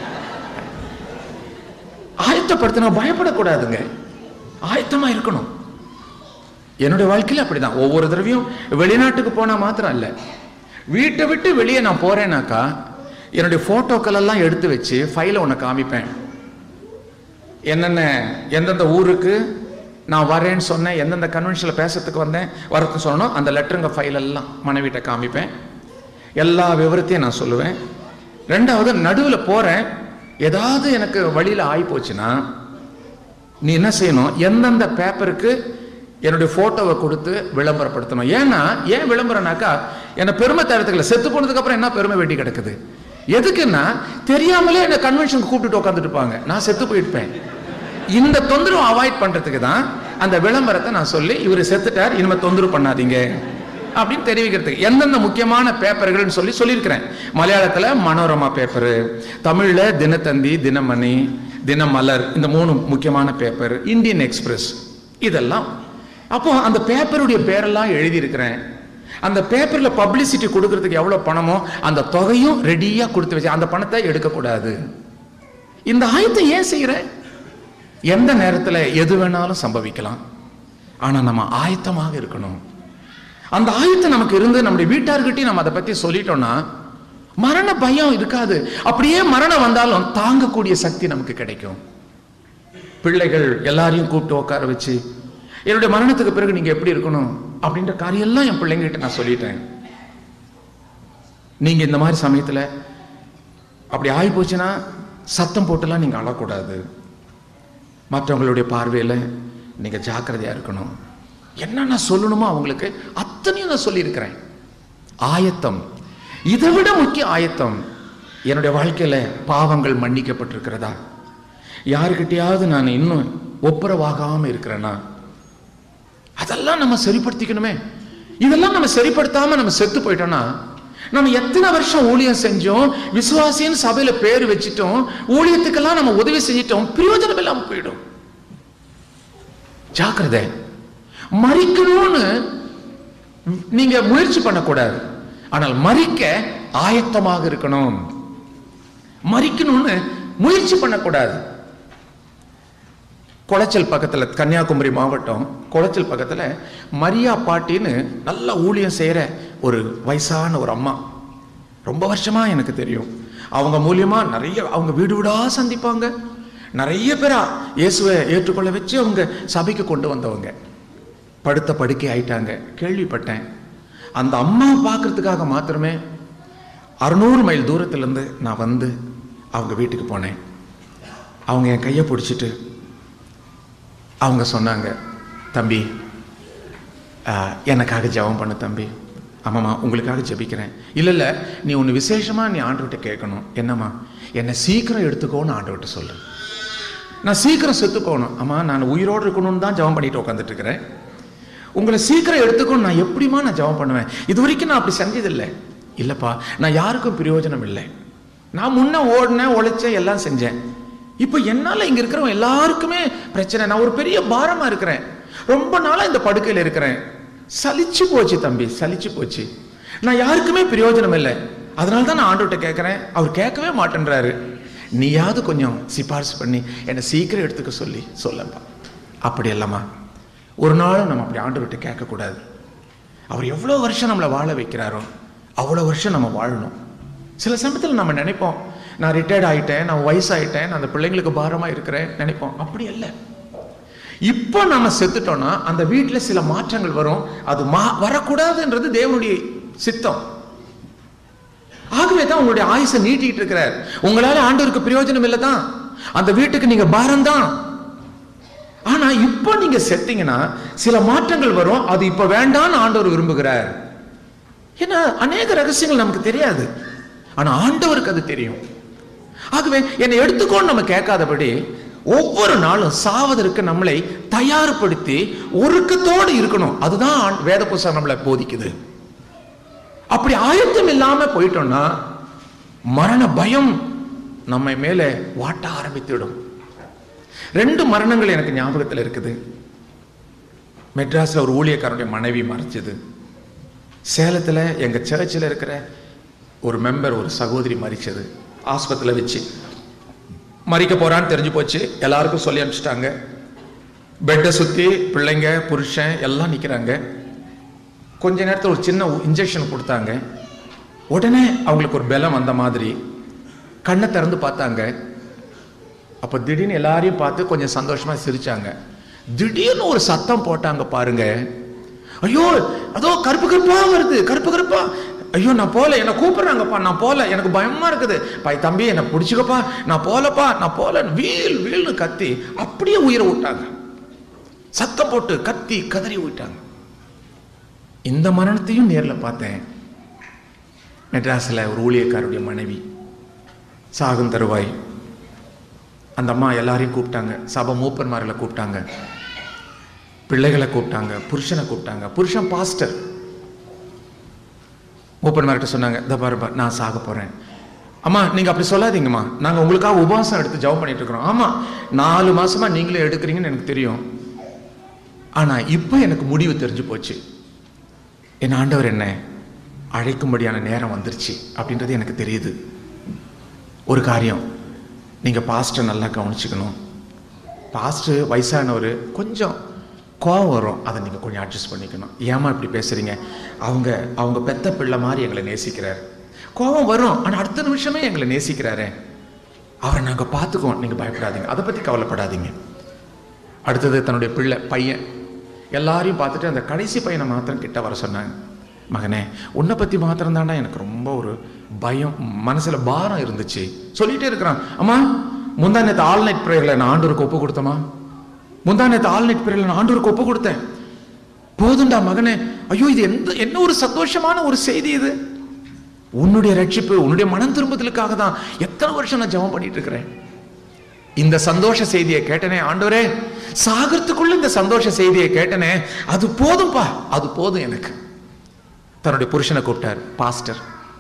ஆயத்தப்படுத்தினா பயப்படக்கூடாதுங்க ஆயத்தமா இருக்கணும் என்னுடைய வாழ்க்கையில அப்படிதான் ஒவ்வொரு தடவையும் வெளிநாட்டுக்கு போனா மாத்திரம் இல்ல வீட்டை விட்டு வெளியே நான் போறேனாக்கா என்னுடைய போட்டோக்கள் எல்லாம் எடுத்து வச்சு ஃபைலை ஒன்று காமிப்பேன் என்னென்ன எந்தெந்த ஊருக்கு நான் வரேன்னு சொன்னேன் எந்தெந்த கன்வென்ஷனில் பேசுறதுக்கு வந்தேன் வரத்துக்கு சொன்னோம் அந்த லெட்டருங்க ஃபைல் எல்லாம் மனைவிட்ட காமிப்பேன் எல்லா விவரத்தையும் நான் சொல்லுவேன் ரெண்டாவது நடுவில் போகிறேன் ஏதாவது எனக்கு வழியில் ஆகி போச்சுன்னா நீ என்ன செய்யணும் எந்தெந்த பேப்பருக்கு என்னுடைய போட்டோவை கொடுத்து விளம்பரப்படுத்தணும் ஏன்னா ஏன் விளம்பரம்னாக்கா என்னை பெருமை தரத்துக்குள்ள செத்து போனதுக்கு அப்புறம் என்ன பெருமை வெட்டி கிடக்குது எதுக்குன்னா தெரியாமலே என்ன கன்வென்ஷனுக்கு கூப்பிட்டுட்டு உட்காந்துட்டு இருப்பாங்க நான் செத்து போயிருப்பேன் இந்த தொந்தரவு அவாய்ட் பண்றதுக்கு தான் அந்த விளம்பரத்தை நான் சொல்லி இவர் செத்துட்டார் இனிமே தொந்தரவு பண்ணாதீங்க அப்படின்னு தெரிவிக்கிறதுக்கு எந்தெந்த முக்கியமான பேப்பர்கள்னு சொல்லி சொல்லியிருக்கிறேன் மலையாளத்துல மனோரமா பேப்பரு தமிழ்ல தினத்தந்தி தினமணி தினமலர் இந்த மூணு முக்கியமான பேப்பர் இந்தியன் எக்ஸ்பிரஸ் இதெல்லாம் அப்போ அந்த பேப்பருடைய பேரெல்லாம் எழுதியிருக்கிறேன் அந்த பேப்பர்ல பப்ளிசிட்டி கொடுக்கறதுக்கு எவ்வளவு பணமோ அந்த தொகையும் ரெடியா கொடுத்து வச்சு அந்த பணத்தை எடுக்கக்கூடாது இந்த ஆயத்தை ஏன் செய்யற எந்த நேரத்துல எது வேணாலும் சம்பவிக்கலாம் ஆனா நம்ம ஆயத்தமாக இருக்கணும் அந்த ஆயத்தம் நமக்கு இருந்து நம்முடைய வீட்டார்கிட்டயும் நம்ம அதை பத்தி சொல்லிட்டோம்னா மரண பயம் இருக்காது அப்படியே மரணம் வந்தாலும் தாங்கக்கூடிய சக்தி நமக்கு கிடைக்கும் பிள்ளைகள் எல்லாரையும் கூப்பிட்டு உட்கார வச்சு என்னுடைய மரணத்துக்கு பிறகு நீங்க எப்படி இருக்கணும் அப்படின்ற காரியெல்லாம் என் பிள்ளைங்ககிட்ட நான் சொல்லிட்டேன் நீங்க இந்த மாதிரி சமயத்துல அப்படி ஆகி போச்சுன்னா சத்தம் போட்டுலாம் நீங்க அழக்கூடாது மற்றவங்களுடைய பார்வையில நீங்க ஜாக்கிரதையா இருக்கணும் என்னென்ன சொல்லணுமோ அவங்களுக்கு அத்தனையும் நான் சொல்லியிருக்கிறேன் ஆயத்தம் இதை விட முக்கிய ஆயத்தம் என்னுடைய வாழ்க்கையில பாவங்கள் மன்னிக்கப்பட்டிருக்கிறதா யாருக்கிட்டையாவது நான் இன்னும் ஒப்புரவாகாம இருக்கிறேனா அதெல்லாம் நம்ம சரிப்படுத்திக்கணுமே இதெல்லாம் நம்ம சரிப்படுத்தாம நம்ம செத்து போயிட்டோம்னா நம்ம எத்தனை வருஷம் ஊழியம் செஞ்சோம் விசுவாசின்னு சபையில பேர் வச்சிட்டோம் ஊழியத்துக்கெல்லாம் நம்ம உதவி செஞ்சிட்டோம் பிரயோஜனம் இல்லாம போயிடும் ஜாக்கிரதை மறிக்கணும்னு நீங்க முயற்சி பண்ணக்கூடாது ஆனால் மறிக்க ஆயத்தமாக இருக்கணும் மறிக்கணும்னு முயற்சி பண்ணக்கூடாது குளச்சல் பக்கத்துல கன்னியாகுமரி மாவட்டம் குளச்சல் பக்கத்துல மரியா பாட்டின்னு நல்ல ஊழியம் செய்யற ஒரு வயசான ஒரு அம்மா ரொம்ப வருஷமா எனக்கு தெரியும் அவங்க மூலியமா நிறைய அவங்க வீடு வீடா சந்திப்பாங்க நிறைய பேரா இயேசுவை ஏற்றுக்கொள்ள வச்சு அவங்க சபைக்கு கொண்டு வந்தவங்க படுத்த படுக்கை ஆயிட்டாங்க கேள்விப்பட்டேன் அந்த அம்மா பார்க்கறதுக்காக மாத்திரமே அறுநூறு மைல் தூரத்திலேருந்து நான் வந்து அவங்க வீட்டுக்கு போனேன் அவங்க என் கையை பிடிச்சிட்டு அவங்க சொன்னாங்க தம்பி ஆஹ், எனக்காக ஜெபம் பண்ணு தம்பி ஆமாம்மா உங்களுக்காக ஜெபிக்கிறேன் இல்லை இல்லை நீ ஒன்று விசேஷமாக நீ ஆண்டவர்கிட்ட கேட்கணும் என்னம்மா என்னை சீக்கிரம் எடுத்துக்கோன்னு ஆண்டவர்கிட்ட சொல்லு நான் சீக்கிரம் செத்து போகணும் அம்மா நான் உயிரோடு இருக்கணும்னு தான் ஜெபம் பண்ணிட்டு உட்காந்துட்டு இருக்கிறேன் உங்களை சீக்கிரம் எடுத்துக்கணும் நான் எப்படிமா நான் ஜெபம் பண்ணுவேன் இது வரைக்கும் நான் அப்படி செஞ்சதில்லை இல்லைப்பா நான் யாருக்கும் பிரயோஜனம் இல்லை நான் முன்ன ஓடினேன் உழைச்சேன் எல்லாம் செஞ்சேன் இப்போ என்னால் இங்கே இருக்கிறவங்க எல்லாருக்குமே பிரச்சனை நான் ஒரு பெரிய பாரமாக இருக்கிறேன் ரொம்ப நாளாக இந்த படுக்கையில் இருக்கிறேன் சலிச்சு போச்சு தம்பி சலிச்சு போச்சு நான் யாருக்குமே பிரயோஜனம் இல்லை அதனால தான் நான் ஆண்டவர்கிட்ட கேட்குறேன் அவர் கேட்கவே மாட்டேன்றாரு நீயாவது கொஞ்சம் சிபாரிசு பண்ணி என்னை சீக்கிரம் எடுத்துக்க சொல்லி சொல்லப்பா அப்படி இல்லைம்மா ஒரு நாளும் நம்ம அப்படி ஆண்டவர்கிட்ட கேட்கக்கூடாது அவர் எவ்வளோ வருஷம் நம்மளை வாழ வைக்கிறாரோ அவ்வளோ வருஷம் நம்ம வாழணும் சில சமயத்தில் நம்ம நினைப்போம் நான் ரிட்டையர்ட் ஆகிட்டேன் நான் வயசாயிட்டேன் நான் அந்த பிள்ளைங்களுக்கு பாரமாக இருக்கிறேன் நினைப்போம் அப்படி இல்லை இப்போ நம்ம செத்துட்டோம்னா அந்த வீட்டில் சில மாற்றங்கள் வரும் அது மா வரக்கூடாதுன்றது தேவனுடைய சித்தம் ஆகவே தான் உங்களுடைய ஆயுசை நீட்டிட்டு இருக்கிறார் உங்களால ஆண்டவருக்கு பிரயோஜனம் இல்லை தான் அந்த வீட்டுக்கு நீங்க பாரம் தான் ஆனா இப்போ நீங்க செத்தீங்கன்னா சில மாற்றங்கள் வரும் அது இப்ப வேண்டாம்னு ஆண்டவர் விரும்புகிறார் ஏன்னா அநேக ரகசியங்கள் நமக்கு தெரியாது ஆனா ஆண்டவருக்கு அது தெரியும் ஆகவே என்னை எடுத்துக்கோன்னு நம்ம கேட்காதபடி ஒவ்வொரு நாளும் சாவதற்கு நம்மளை தயார்படுத்தி ஒருக்கத்தோடு இருக்கணும் அதுதான் ஆண்- வேத புஸ்தகம் நம்மளை போதிக்குது அப்படி ஆயத்தம் இல்லாம போயிட்டோம்னா மரண பயம் நம்மை மேலே வாட்ட ஆரம்பித்துவிடும் ரெண்டு மரணங்கள் எனக்கு ஞாபகத்தில் இருக்குது மெட்ராஸ்ல ஒரு ஊழியக்காரனுடைய மனைவி மறைச்சது சேலத்துல எங்க சர்ச்சில் இருக்கிற ஒரு மெம்பர் ஒரு சகோதரி மறிச்சது ஆஸ்பத்திரியில் வச்சு மறிக்க போறான்னு தெரிஞ்சு போச்சு எல்லாருக்கும் சொல்லி அனுப்பிச்சிட்டாங்க பெட்டை சுத்தி பிள்ளைங்க புருஷன் எல்லாம் நிக்கிறாங்க கொஞ்ச நேரத்தில் ஒரு சின்ன இன்ஜெக்ஷன் கொடுத்தாங்க உடனே அவங்களுக்கு ஒரு பலம் வந்த மாதிரி கண்ணை திறந்து பார்த்தாங்க அப்போ திடீர்னு எல்லாரையும் பார்த்து கொஞ்சம் சந்தோஷமா சிரிச்சாங்க திடீர்னு ஒரு சத்தம் போட்டாங்க பாருங்க ஐயோ அதோ கருப்பு கருப்பா வருது கருப்பு கருப்பா ஐயோ நான் போல என்னை கூப்பிடுறாங்கப்பா நான் போல எனக்கு பயமா இருக்குது பாய் தம்பி என்னை பிடிச்சிக்கப்பா நான் போலப்பா நான் போல வீல் வீல்னு கத்தி அப்படியே உயிரை விட்டாங்க சத்தம் போட்டு கத்தி கதறி விட்டாங்க இந்த மரணத்தையும் நேர்ல பார்த்தேன் மெட்ராஸ்ல ஒரு ஊழியக்காரருடைய மனைவி சாகும் தருவாய் அந்த அம்மா எல்லாரையும் கூப்பிட்டாங்க சபை மூப்பன்மார்களை கூப்பிட்டாங்க பிள்ளைகளை கூப்பிட்டாங்க புருஷனை கூப்பிட்டாங்க புருஷன் பாஸ்டர் மூப்பன்மார்கிட்ட சொன்னாங்க இந்த பாருப்பா நான் சாக போறேன் அம்மா நீங்க அப்படி சொல்லாதீங்கம்மா நாங்க உங்களுக்காக உபவாசம் எடுத்து ஜெபம் பண்ணிட்டு இருக்கிறோம் ஆமா நாலு மாசமா நீங்களே எடுக்கிறீங்கன்னு எனக்கு தெரியும் ஆனா இப்போ எனக்கு முடிவு தெரிஞ்சு போச்சு என் ஆண்டவர் என்ன அழைக்கும்படியான நேரம் வந்துருச்சு அப்படின்றது எனக்கு தெரியுது ஒரு காரியம் நீங்க பாஸ்டர் நல்லா கவனிச்சுக்கணும் பாஸ்டர் வயசானவர் கொஞ்சம் கோவம் வரும் அதை நீங்க கொஞ்சம் அட்ஜஸ்ட் பண்ணிக்கணும் ஏமா இப்படி பேசுறீங்க அவங்க அவங்க பெத்த பிள்ளை மாதிரி எங்களை நேசிக்கிறார் கோபம் வரும் ஆனா அடுத்த நிமிஷமே எங்களை நேசிக்கிறாரே அவரை நாங்க பார்த்துக்குவோம் நீங்க பயப்படாதீங்க அதை பத்தி கவலைப்படாதீங்க அடுத்தது தன்னுடைய பிள்ளை பையன் எல்லாரையும் பார்த்துட்டு அந்த கடைசி பையனை மாத்திரம் கிட்ட வர சொன்னாங்க மகனே உன்னை பத்தி மாத்திரம் தாண்டா எனக்கு ரொம்ப ஒரு பயம் மனசுல பாரம் இருந்துச்சு சொல்லிட்டே இருக்கிறான் அம்மா முந்தா நேத்து ஆல் நைட் பிரேயர்ல நான் ஆண்டவருக்கு ஒப்பு கொடுத்தமா முந்தா நேத்து ஆல் நைட் பிரேயர்ல நான் ஆண்டவருக்கு ஒப்பு கொடுத்தேன் போதுண்டா மகனே ஐயோ இது எந்த என்ன ஒரு சந்தோஷமான ஒரு செய்தி இது உன்னுடைய ரட்சிப்பு உன்னுடைய மனம் திரும்புதலுக்காக தான் எத்தனை வருஷம் நான் ஜெபம் பண்ணிட்டு இருக்கிறேன் இந்த சந்தோஷ செய்தியை கேட்டனே ஆண்டவரே சாகறதுக்குள்ள இந்த சந்தோஷ செய்தியை கேட்டனே அது போதும்பா அது போதும் எனக்கு தன்னுடைய புருஷனை கூப்பிட்டார் பாஸ்டர்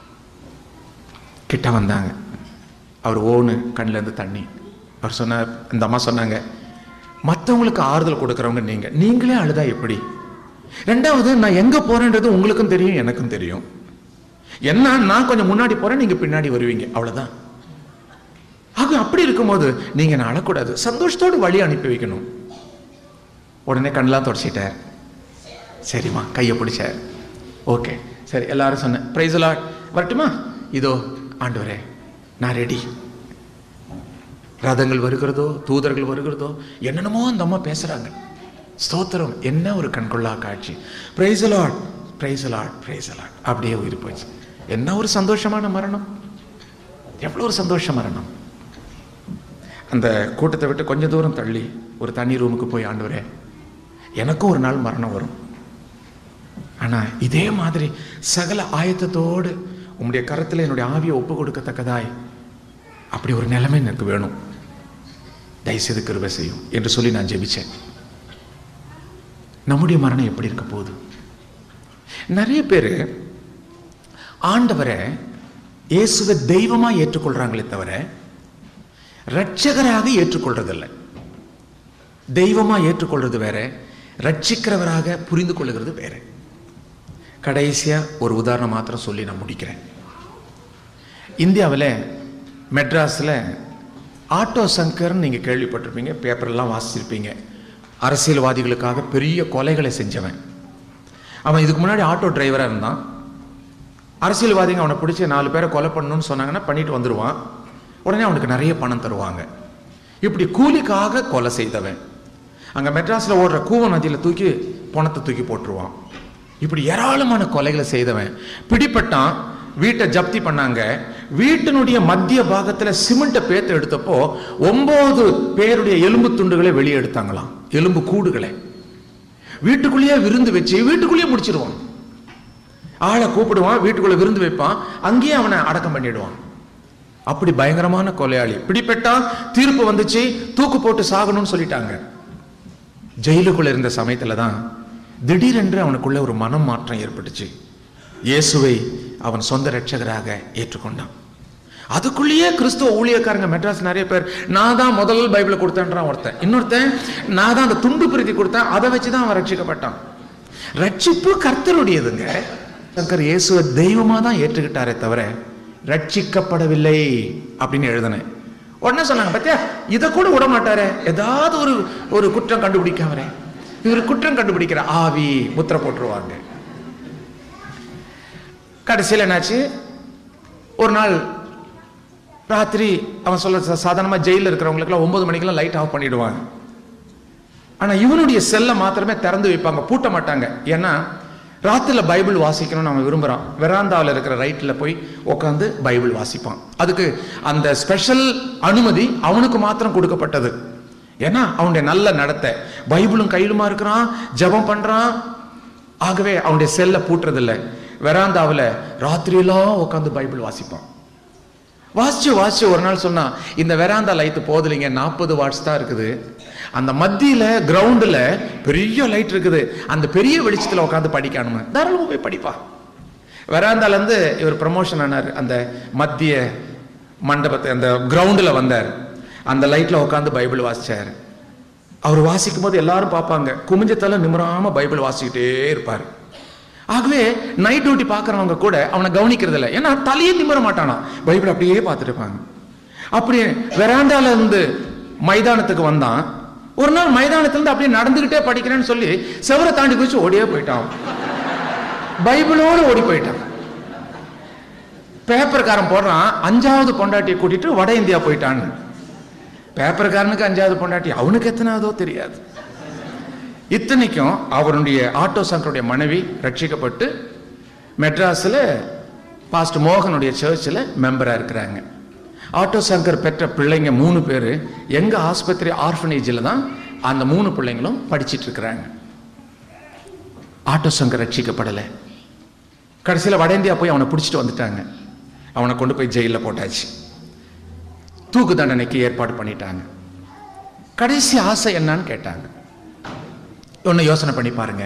கிட்ட வந்தாங்க அவர் ஓனு கண்ணுல இருந்து தண்ணி அவர் சொன்னார் இந்த அம்மா சொன்னாங்க மற்றவங்களுக்கு ஆறுதல் கொடுக்கறவங்க நீங்க நீங்களே அழுதா எப்படி ரெண்டாவது நான் எங்க போறேன்றது உங்களுக்கும் தெரியும் எனக்கும் தெரியும் என்ன நான் கொஞ்சம் முன்னாடி போறேன் நீங்க பின்னாடி வருவீங்க அவ்வளவுதான் ஆக அப்படி இருக்கும்போது நீங்க நான் அழக்கூடாது சந்தோஷத்தோடு வழி அனுப்பி வைக்கணும் உடனே கண்ணெல்லாம் தொடச்சிட்டார் சரிம்மா கையை பிடிச்சார் ஓகே சரி எல்லாரும் சொன்னேன் பிரைஸ் வரட்டுமா இதோ ஆண்டவரே நான் ரெடி ரதங்கள் வருகிறதோ தூதர்கள் வருகிறதோ என்னென்னமோ அந்த அம்மா பேசுறாங்க ஸ்தோத்திரம் என்ன ஒரு கண்கொள்ளா காட்சி praise Lord praise Lord praise Lord அப்படியே உயிர் போச்சு என்ன ஒரு சந்தோஷமான மரணம் எவ்வளோ ஒரு சந்தோஷ மரணம் அந்த கூட்டத்தை விட்டு கொஞ்சம் தூரம் தள்ளி ஒரு தனி ரூமுக்கு போய் ஆண்டவரே எனக்கும் ஒரு நாள் மரணம் வரும் ஆனா இதே மாதிரி சகல ஆயத்தத்தோடு உம்முடைய கரத்தில் என்னுடைய ஆவியை ஒப்பு கொடுக்கத்தக்கதாய் அப்படி ஒரு நிலைமை எனக்கு வேணும் தயவுசெய்து கிருபை செய்யும் என்று சொல்லி நான் ஜெபிச்சேன் நம்முடைய மரணம் எப்படி இருக்க போகுது நிறைய பேர் ஆண்டவரை இயேசுவை தெய்வமா ஏற்றுக்கொள்றாங்களே தவிர ரட்சகராக ஏற்றுக்கொள்றதில்லை தெய்வமா ஏற்றுக்கொள்றது வேற ரட்சிக்கிறவராக புரிந்து கொள்ளுகிறது வேற கடைசியா ஒரு உதாரணம் மாத்திரம் சொல்லி நான் முடிக்கிறேன் இந்தியாவில் மெட்ராஸில் ஆட்டோ சங்கர்னு நீங்கள் கேள்விப்பட்டிருப்பீங்க பேப்பர்லாம் வாசிச்சிருப்பீங்க அரசியல்வாதிகளுக்காக பெரிய கொலைகளை செஞ்சவன் அவன் இதுக்கு முன்னாடி ஆட்டோ டிரைவராக இருந்தான் அரசியல்வாதிங்க அவனை பிடிச்சி நாலு பேரை கொலை பண்ணணும்னு சொன்னாங்கன்னா பண்ணிட்டு வந்துடுவான் உடனே அவனுக்கு நிறைய பணம் தருவாங்க இப்படி கூலிக்காக கொலை செய்தவன் அங்கே மெட்ராஸில் ஓடுற கூவ நதியில் தூக்கி பணத்தை தூக்கி போட்டுருவான் இப்படி ஏராளமான கொலைகளை செய்தவன் பிடிப்பட்டான் வீட்டை ஜப்தி பண்ணாங்க வீட்டினுடைய மத்திய பாகத்தில் சிமெண்ட்டை பேத்து எடுத்தப்போ ஒன்பது பேருடைய எலும்பு துண்டுகளை வெளியே எடுத்தாங்களாம் எலும்பு கூடுகளை வீட்டுக்குள்ளேயே விருந்து வச்சு வீட்டுக்குள்ளேயே முடிச்சிருவான் ஆளை கூப்பிடுவான் வீட்டுக்குள்ள விருந்து வைப்பான் அங்கேயே அவனை அடக்கம் பண்ணிடுவான் அப்படி பயங்கரமான கொலையாளி பிடிப்பட்டா தீர்ப்பு வந்துச்சு தூக்கு போட்டு சாகணும்னு சொல்லிட்டாங்க ஜெயிலுக்குள்ள இருந்த சமயத்துல தான் திடீரென்று அவனுக்குள்ள ஒரு மனம் மாற்றம் ஏற்பட்டுச்சு இயேசுவை அவன் சொந்த ரட்சகராக ஏற்றுக்கொண்டான் அதுக்குள்ளேயே கிறிஸ்துவ ஊழியக்காரங்க மெட்ராஸ் நிறைய பேர் நான் தான் முதல் பைபிளை கொடுத்தேன்றான் ஒருத்தன் இன்னொருத்தன் நான் தான் அந்த துண்டு பிரதி கொடுத்தேன் அதை வச்சு தான் அவன் ரட்சிக்கப்பட்டான் ரட்சிப்பு கர்த்தருடையதுங்க சங்கர் இயேசுவை தெய்வமா தான் ஏற்றுக்கிட்டாரே தவிர ரட்சிக்கப்படவில்லை அப்படின்னு எழுதினேன் உடனே சொன்னாங்க பத்தியா இதை கூட விட மாட்டாரே ஏதாவது ஒரு ஒரு குற்றம் கண்டுபிடிக்காமரே இவர் குற்றம் கண்டுபிடிக்கிற ஆவி முத்திரை போட்டுருவாங்க கடைசியில் என்னாச்சு ஒரு நாள் ராத்திரி அவன் சொல்ல சா- சாதாரணமா ஜெயிலில் இருக்கிறவங்களுக்குலாம் ஒன்பது மணிக்கெல்லாம் லைட் ஆஃப் பண்ணிடுவாங்க ஆனா இவனுடைய செல்லை மாத்திரமே திறந்து வைப்பாங்க பூட்ட மாட்டாங்க ஏன்னா ராத்திரில பைபிள் வாசிக்கணும்னு அவன் விரும்புறான் வெராந்தாவில் இருக்கிற ரைட்டில் போய் உட்காந்து பைபிள் வாசிப்பான் அதுக்கு அந்த ஸ்பெஷல் அனுமதி அவனுக்கு மாத்திரம் கொடுக்கப்பட்டது ஏன்னா அவனுடைய நல்ல நடத்தை பைபிளும் கையிலுமா இருக்கிறான் ஜெபம் பண்றான் ஆகவே அவனுடைய செல்லை பூட்டுறதில்லை வெராந்தாவில் ராத்திரியெல்லாம் உட்காந்து பைபிள் வாசிப்பான் வாசிச்சு வாசிச்சு ஒரு நாள் சொன்னா இந்த வெராந்தா லைட் போதில்லைங்க நாற்பது வாட்ஸ் தான் இருக்குது அந்த மத்தியில கிரவுண்டுல பெரிய லைட் இருக்குது அந்த பெரிய வெளிச்சத்துல உட்காந்து படிக்கணுமா தாராளமா போய் படிப்பா வெராந்தால இருந்து இவர் ப்ரமோஷன் ஆனார் அந்த மத்திய மண்டபத்தை அந்த கிரவுண்டில் வந்தார் அந்த லைட்ல உட்காந்து பைபிள் வாசிச்சார் அவர் வாசிக்கும் போது எல்லாரும் பார்ப்பாங்க குமிஞ்சத்தலை நிமிராம பைபிள் வாசிக்கிட்டே இருப்பார் ஆகவே நைட் டியூட்டி பார்க்குறவங்க கூட அவனை கவனிக்கிறது இல்லை ஏன்னா தலையே நிமிர மாட்டானா பைபிள் அப்படியே பார்த்துட்டு இருப்பாங்க அப்படி வெராண்டால இருந்து மைதானத்துக்கு வந்தான் ஒரு நாள் மைதானத்துல இருந்து அப்படியே நடந்துகிட்டே படிக்கிறேன்னு சொல்லி செவரை தாண்டி குதிச்சு ஓடியே போயிட்டான் பைபிளோடு ஓடி போயிட்டான் பேப்பர்காரன் போடுறான் அஞ்சாவது பொண்டாட்டியை கூட்டிட்டு வட இந்தியா போயிட்டான்னு பேப்பர்காரனுக்கு அஞ்சாவது பொண்டாட்டி அவனுக்கு எத்தனாவதோ தெரியாது இத்தனைக்கும் அவருடைய ஆட்டோ சங்கருடைய மனைவி ரட்சிக்கப்பட்டு மெட்ராஸில் பாஸ்ட் மோகனுடைய சர்ச்சில் மெம்பராக இருக்கிறாங்க ஆட்டோ சங்கர் பெற்ற பிள்ளைங்க மூணு பேர் எங்கள் ஆஸ்பத்திரி ஆர்ஃபனேஜில் தான் அந்த மூணு பிள்ளைங்களும் படிச்சிட்டு இருக்கிறாங்க ஆட்டோ சங்கர் ரட்சிக்கப்படலை கடைசியில் வட இந்தியா போய் அவனை பிடிச்சிட்டு வந்துட்டாங்க அவனை கொண்டு போய் ஜெயிலில் போட்டாச்சு தூக்கு தண்டனைக்கு ஏற்பாடு பண்ணிட்டாங்க கடைசி ஆசை என்னன்னு கேட்டாங்க ஒன்று யோசனை பண்ணி பாருங்க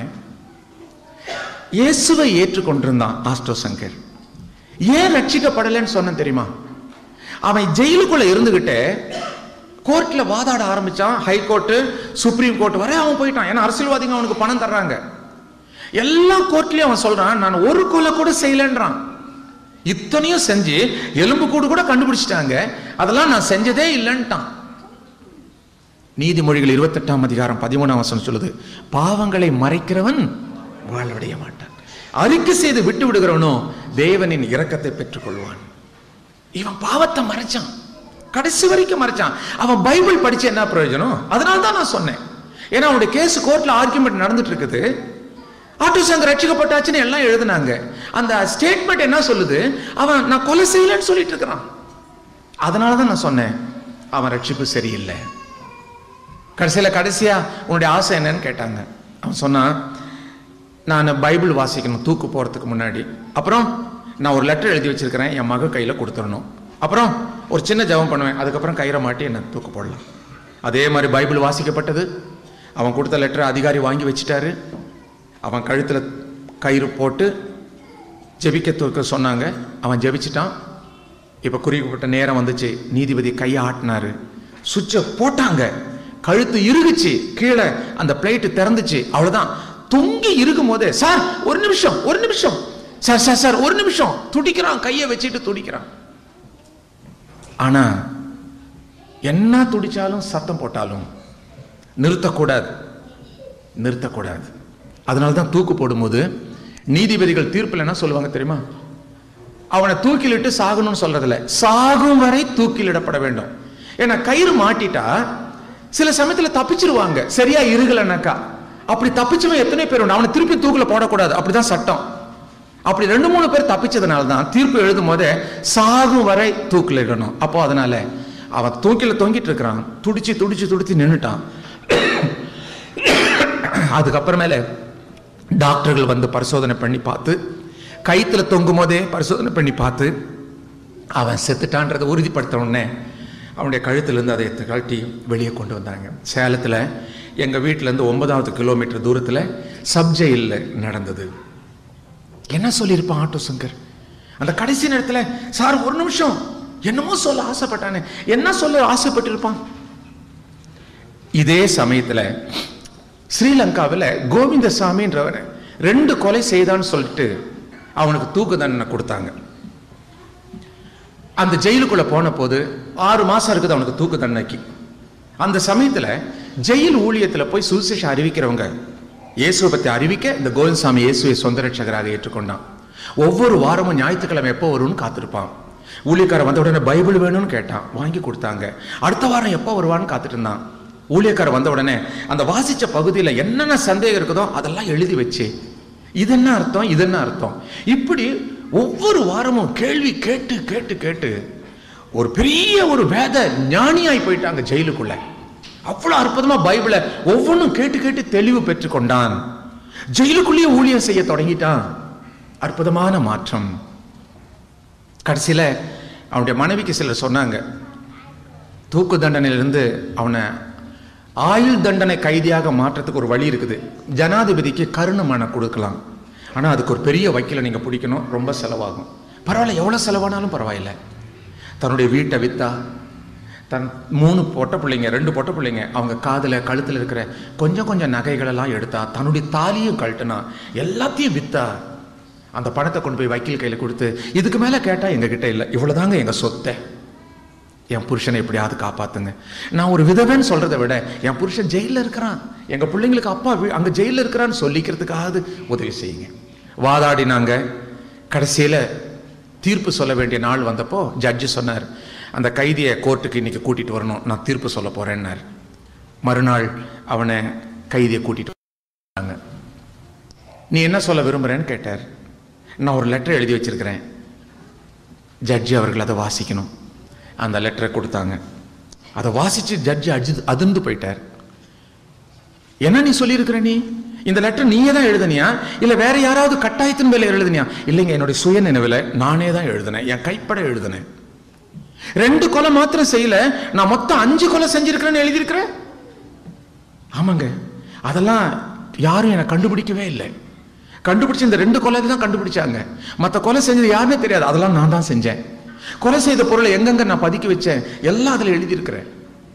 இயேசுவை ஏற்றுக்கொண்டிருந்தான் ஆஸ்டோ சங்கர் ஏன் ரட்சிக்கப்படலைன்னு சொன்னேன் தெரியுமா அவன் ஜெயிலுக்குள்ள இருந்துகிட்டே கோர்ட்ல வாதாட ஆரம்பிச்சான் ஹை கோர்ட்டு சுப்ரீம் கோர்ட் வரை அவன் போயிட்டான் ஏன்னா அரசியல்வாதிங்க அவனுக்கு பணம் தர்றாங்க எல்லா கோர்ட்லயும் அவன் சொல்றான் நான் ஒரு கொலை கூட செய்யலன்றான் இத்தனையும் செஞ்சு எலும்பு கூடு கூட கண்டுபிடிச்சிட்டாங்க அதெல்லாம் நான் செஞ்சதே இல்லைன்ட்டான் நீதிமொழிகள் இருபத்தெட்டாம் அதிகாரம் பதிமூணாம் வசனம் சொல்லுது பாவங்களை மறைக்கிறவன் வாழ்வடைய மாட்டான் அறிக்கை செய்து விட்டு விடுகிறவனோ தேவனின் இரக்கத்தை பெற்றுக் கொள்வான் இவன் பாவத்தை மறைச்சான் கடைசி வரைக்கும் மறைச்சான் அவன் பைபிள் படிச்சு என்ன பிரயோஜனம் அதனால தான் நான் சொன்னேன் ஏன்னா அவனுடைய கேஸ் கோர்ட்ல ஆர்குமெண்ட் நடந்துட்டு இருக்குது ஆட்டோ சங்கர் ரட்சிக்கப்பட்டாச்சுன்னு எல்லாம் எழுதுனாங்க அந்த ஸ்டேட்மெண்ட் என்ன சொல்லுது அவன் நான் கொலை செய்யலன்னு சொல்லிட்டு இருக்கிறான் அதனால தான் நான் சொன்னேன் அவன் ரட்சிப்பு சரியில்லை கடைசியில் கடைசியா உன்னுடைய ஆசை என்னன்னு கேட்டாங்க அவன் சொன்னான் நான் பைபிள் வாசிக்கணும் தூக்கு போகிறதுக்கு முன்னாடி அப்புறம் நான் ஒரு லெட்டர் எழுதி வச்சிருக்கிறேன் என் மக கையில் கொடுத்துடணும் அப்புறம் ஒரு சின்ன ஜெபம் பண்ணுவேன் அதுக்கப்புறம் கயிறை மாட்டி என்னை தூக்கு போடலாம் அதே மாதிரி பைபிள் வாசிக்கப்பட்டது அவன் கொடுத்த லெட்டரை அதிகாரி வாங்கி வச்சிட்டாரு அவன் கழுத்தில் கயிறு போட்டு ஜெபிக்க தூக்க சொன்னாங்க அவன் ஜெபிச்சிட்டான் இப்போ குறிக்கப்பட்ட நேரம் வந்துச்சு நீதிபதி கையை ஆட்டினாரு சுவிட்சை போட்டாங்க கழுத்து இறுகுச்சு கீழே அந்த பிளேட்டு திறந்துச்சு அவ்வளவுதான் தொங்கி இருக்கும் போதே சார் ஒரு நிமிஷம் ஒரு நிமிஷம் சார் சார் சார் ஒரு நிமிஷம் துடிக்கிறான் கையை வச்சுட்டு துடிக்கிறான் ஆனா என்ன துடிச்சாலும் சத்தம் போட்டாலும் நிறுத்தக்கூடாது நிறுத்தக்கூடாது அதனால தான் தூக்கு போடும்போது நீதிபதிகள் தீர்ப்பில் என்ன சொல்லுவாங்க தெரியுமா அவனை தூக்கிலிட்டு சாகணும்னு சொல்றதில்ல சாகும் வரை தூக்கிலிடப்பட வேண்டும் ஏன்னா கயிறு மாட்டிட்டா சில சமயத்துல தப்பிச்சிருவாங்க சரியா இருகலனாக்கா அப்படி தப்பிச்சவன் எத்தனை பேர் உண்டு அவனை திருப்பி தூக்குல போடக்கூடாது அப்படிதான் சட்டம் அப்படி ரெண்டு மூணு பேர் தப்பிச்சதுனால தான் தீர்ப்பு எழுதும் போதே சாகும் வரை தூக்கில் இடணும் அப்போ அதனால அவன் தூக்கில தொங்கிட்டு இருக்கிறான் துடிச்சு துடிச்சு துடிச்சு நின்னுட்டான் அதுக்கப்புறமேல டாக்டர்கள் வந்து பரிசோதனை பண்ணி பார்த்து கயித்துல தொங்கும் போதே பரிசோதனை பண்ணி பார்த்து அவன் செத்துட்டான்றதை உறுதிப்படுத்த உடனே அவனுடைய கழுத்திலிருந்து அதை எடுத்து கழட்டி வெளியே கொண்டு வந்தாங்க சேலத்தில் எங்கள் வீட்டிலேருந்து ஒன்பதாவது கிலோமீட்டர் தூரத்தில் சப்ஜெயிலில் நடந்தது என்ன சொல்லியிருப்பான் ஆட்டோ சங்கர் அந்த கடைசி நேரத்தில் சார் ஒரு நிமிஷம் என்னமோ சொல்ல ஆசைப்பட்டானே என்ன சொல்ல ஆசைப்பட்டிருப்பான் இதே சமயத்தில் ஸ்ரீலங்காவில் கோவிந்தசாமின்றவர் ரெண்டு கொலை செய்தான்னு சொல்லிட்டு அவனுக்கு தூக்கு தண்டனை கொடுத்தாங்க அந்த ஜெயிலுக்குள்ள போன போது ஆறு மாசம் இருக்குது அவனுக்கு தூக்கு தண்டனைக்கு அந்த சமயத்துல ஜெயில் ஊழியத்துல போய் சுவிசேஷம் அறிவிக்கிறவங்க இயேசுவை பத்தி அறிவிக்க இந்த கோவிந்தசாமி இயேசுவை சொந்த ரட்சகராக ஏற்றுக்கொண்டான் ஒவ்வொரு வாரமும் ஞாயிற்றுக்கிழமை எப்போ வரும்னு காத்திருப்பான் ஊழியக்காரன் வந்த உடனே பைபிள் வேணும்னு கேட்டான் வாங்கி கொடுத்தாங்க அடுத்த வாரம் எப்போ வருவான்னு காத்துட்டு இருந்தான் ஊழியக்காரர் வந்த உடனே அந்த வாசிச்ச பகுதியில என்னென்ன சந்தேகம் இருக்குதோ அதெல்லாம் எழுதி வச்சு இது என்ன அர்த்தம் இது என்ன அர்த்தம் இப்படி ஒவ்வொரு வாரமும் கேள்வி கேட்டு கேட்டு கேட்டு ஒரு பெரிய ஒரு வேத ஞானியாய் போயிட்டாங்க ஜெயிலுக்குள்ள அவ்வளவு அற்புதமா பைபிளை ஒவ்வொன்றும் கேட்டு கேட்டு தெளிவு பெற்றுக்கொண்டான் ஜெயிலுக்குள்ளேயே ஊழியம் செய்ய தொடங்கிட்டான் அற்புதமான மாற்றம் கடைசியில அவனுடைய மனைவிக்கு சிலர் சொன்னாங்க தூக்கு தண்டனையிலிருந்து அவனை ஆயுள் தண்டனை கைதியாக மாற்றத்துக்கு ஒரு வழி இருக்குது ஜனாதிபதிக்கு கருணை மனை கொடுக்கலாம் ஆனால் அதுக்கு ஒரு பெரிய வக்கீலை நீங்கள் பிடிக்கணும் ரொம்ப செலவாகும் பரவாயில்ல எவ்வளோ செலவானாலும் பரவாயில்ல தன்னுடைய வீட்டை வித்தா தன் மூணு பொட்ட பிள்ளைங்க ரெண்டு பொட்ட பிள்ளைங்க அவங்க காதில் கழுத்தில் இருக்கிற கொஞ்சம் கொஞ்சம் நகைகளெல்லாம் எடுத்தா தன்னுடைய தாலியும் கழட்டுனா எல்லாத்தையும் வித்தா அந்த பணத்தை கொண்டு போய் வக்கீல் கையில் கொடுத்து இதுக்கு மேலே கேட்டால் எங்ககிட்ட இல்லை இவ்வளோதாங்க எங்கள் சொத்தை என் புருஷனை எப்படியாவது காப்பாத்துங்க நான் ஒரு விதவைன்னு சொல்றதை விட என் புருஷன் ஜெயிலில் இருக்கிறான் எங்க பிள்ளைங்களுக்கு அப்பா வீ- அங்க ஜெயிலில் இருக்கிறான்னு சொல்லிக்கிறதுக்காவது உதவி செய்யுங்க வாதாடினாங்க கடைசியில தீர்ப்பு சொல்ல வேண்டிய நாள் வந்தப்போ ஜட்ஜு சொன்னார் அந்த கைதியை கோர்ட்டுக்கு இன்னைக்கு கூட்டிட்டு வரணும் நான் தீர்ப்பு சொல்ல போறேன்னார் மறுநாள் அவனை கைதியை கூட்டிட்டு வந்தாங்க நீ என்ன சொல்ல விரும்புறேன்னு கேட்டார் நான் ஒரு லெட்டர் எழுதி வச்சிருக்கிறேன் ஜட்ஜி அவர்கள் அதை வாசிக்கணும் அந்த லெட்டரை கொடுத்தாங்க அதை வாசிச்சு ஜட்ஜி அஜி அதிர்ந்து போயிட்டார் என்ன நீ சொல்லியிருக்கிற நீ இந்த லெட்டர் நீயே தான் எழுதுனியா இல்ல வேற யாராவது கட்டாயத்தின் மேல எழுதுனியா இல்லைங்க என்னுடைய சுய நினைவில் நானே தான் எழுதினேன் என் கைப்பட எழுதினேன் ரெண்டு கொலை மாத்திரம் செய்யல நான் மொத்தம் அஞ்சு கொலை செஞ்சிருக்கிறேன்னு எழுதியிருக்கிறேன் ஆமாங்க அதெல்லாம் யாரும் என்னை கண்டுபிடிக்கவே இல்லை கண்டுபிடிச்ச இந்த ரெண்டு கொலை தான் கண்டுபிடிச்சாங்க மற்ற கொலை செஞ்சது யாருன்னே தெரியாது அதெல்லாம் நான் தான் செஞ்சேன் கொலை செய்த பொருளை எங்கெங்க நான் பதுக்கி வச்சேன் எல்லாம் அதில் எழுதியிருக்கிறேன்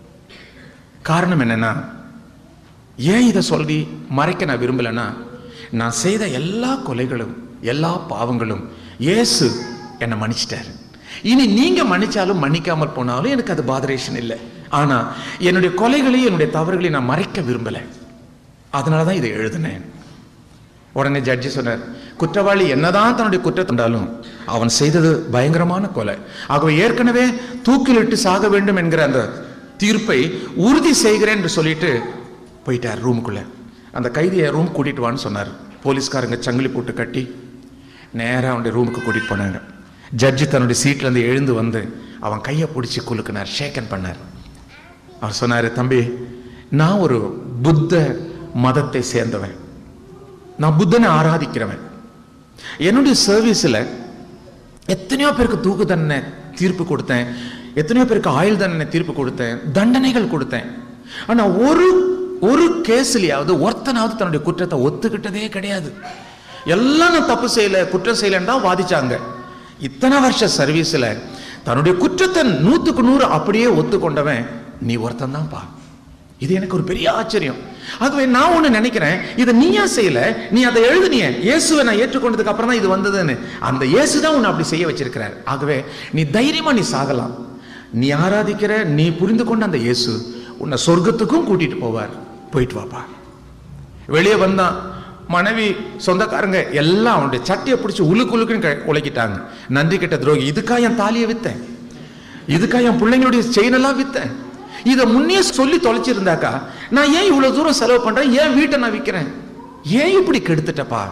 காரணம் என்னன்னா ஏன் இதை சொல்லி மறைக்க நான் விரும்பலைன்னா நான் செய்த எல்லா கொலைகளும் எல்லா பாவங்களும் இயேசு என்னை மன்னிச்சிட்டார் இனி நீங்க மன்னிச்சாலும் மன்னிக்காமல் போனாலும் எனக்கு அது பாதரேஷன் இல்லை ஆனா என்னுடைய கொலைகளையும் என்னுடைய தவறுகளையும் நான் மறைக்க விரும்பலை அதனால தான் இதை எழுதினேன் உடனே ஜட்ஜி சொன்னார் குற்றவாளி என்னதான் தன்னுடைய குற்றத்துண்டாலும் அவன் செய்தது பயங்கரமான கொலை ஆகவே ஏற்கனவே தூக்கிலிட்டு சாக வேண்டும் என்கிற அந்த தீர்ப்பை உறுதி செய்கிறேன் என்று சொல்லிட்டு போயிட்டார் ரூமுக்குள்ள அந்த கைதியை ரூம் கூட்டிட்டு வான்னு சொன்னார் போலீஸ்காரங்க சங்கிலி போட்டு கட்டி நேரா அவனுடைய ரூமுக்கு கூட்டிட்டு போனாங்க ஜட்ஜி தன்னுடைய சீட்ல இருந்து எழுந்து வந்து அவன் கையை பிடிச்சி குலுக்குனார் ஷேக்கன் பண்ணார் அவர் சொன்னாரு தம்பி நான் ஒரு புத்த மதத்தை சேர்ந்தவன் நான் புத்தனை ஆராதிக்கிறவன் என்னுடைய சர்வீஸில் எத்தனையோ பேருக்கு தூக்கு தண்டனை தீர்ப்பு கொடுத்தேன் எத்தனையோ பேருக்கு ஆயுள் தண்டனை தீர்ப்பு கொடுத்தேன் தண்டனைகள் கொடுத்தேன் ஆனா ஒரு ஒரு கேஸ்லயாவது ஒருத்தனாவது தன்னுடைய குற்றத்தை ஒத்துக்கிட்டதே கிடையாது எல்லாம் நான் தப்பு செய்யல குற்றம் செய்யலன்னு தான் வாதிச்சாங்க இத்தனை வருஷ சர்வீஸ்ல தன்னுடைய குற்றத்தை நூத்துக்கு நூறு அப்படியே ஒத்துக்கொண்டவன் நீ ஒருத்தன் தான்ப்பா இது எனக்கு ஒரு பெரிய ஆச்சரியம் ஆகவே நான் ஒண்ணு நினைக்கிறேன் இதை நீயா செய்யல நீ அதை எழுதுனிய இயேசுவை நான் ஏற்றுக்கொண்டதுக்கு அப்புறம் தான் இது வந்ததுன்னு அந்த இயேசு தான் உன்னை அப்படி செய்ய வச்சிருக்கிறார் ஆகவே நீ தைரியமா நீ சாகலாம் நீ ஆராதிக்கிற நீ புரிந்து கொண்ட அந்த இயேசு உன்னை சொர்க்கத்துக்கும் கூட்டிட்டு போவார் போயிட்டு வாப்பா வெளியே வந்தான் மனைவி சொந்தக்காரங்க எல்லாம் அவனுடைய சட்டையை பிடிச்சி உழுக்கு உழுக்குன்னு க- உழைக்கிட்டாங்க நன்றி கெட்ட துரோகி இதுக்கா என் தாலியை வித்தேன் இதுக்கா என் பிள்ளைங்களுடைய செயின் எல்லாம் வித்தேன் இதை முன்னே சொல்லி தொலைச்சிருந்தாக்கா நான் ஏன் இவ்வளவு தூரம் செலவு பண்றேன் ஏன் வீட்டை நான் விற்கிறேன் ஏன் இப்படி கெடுத்துட்டப்பா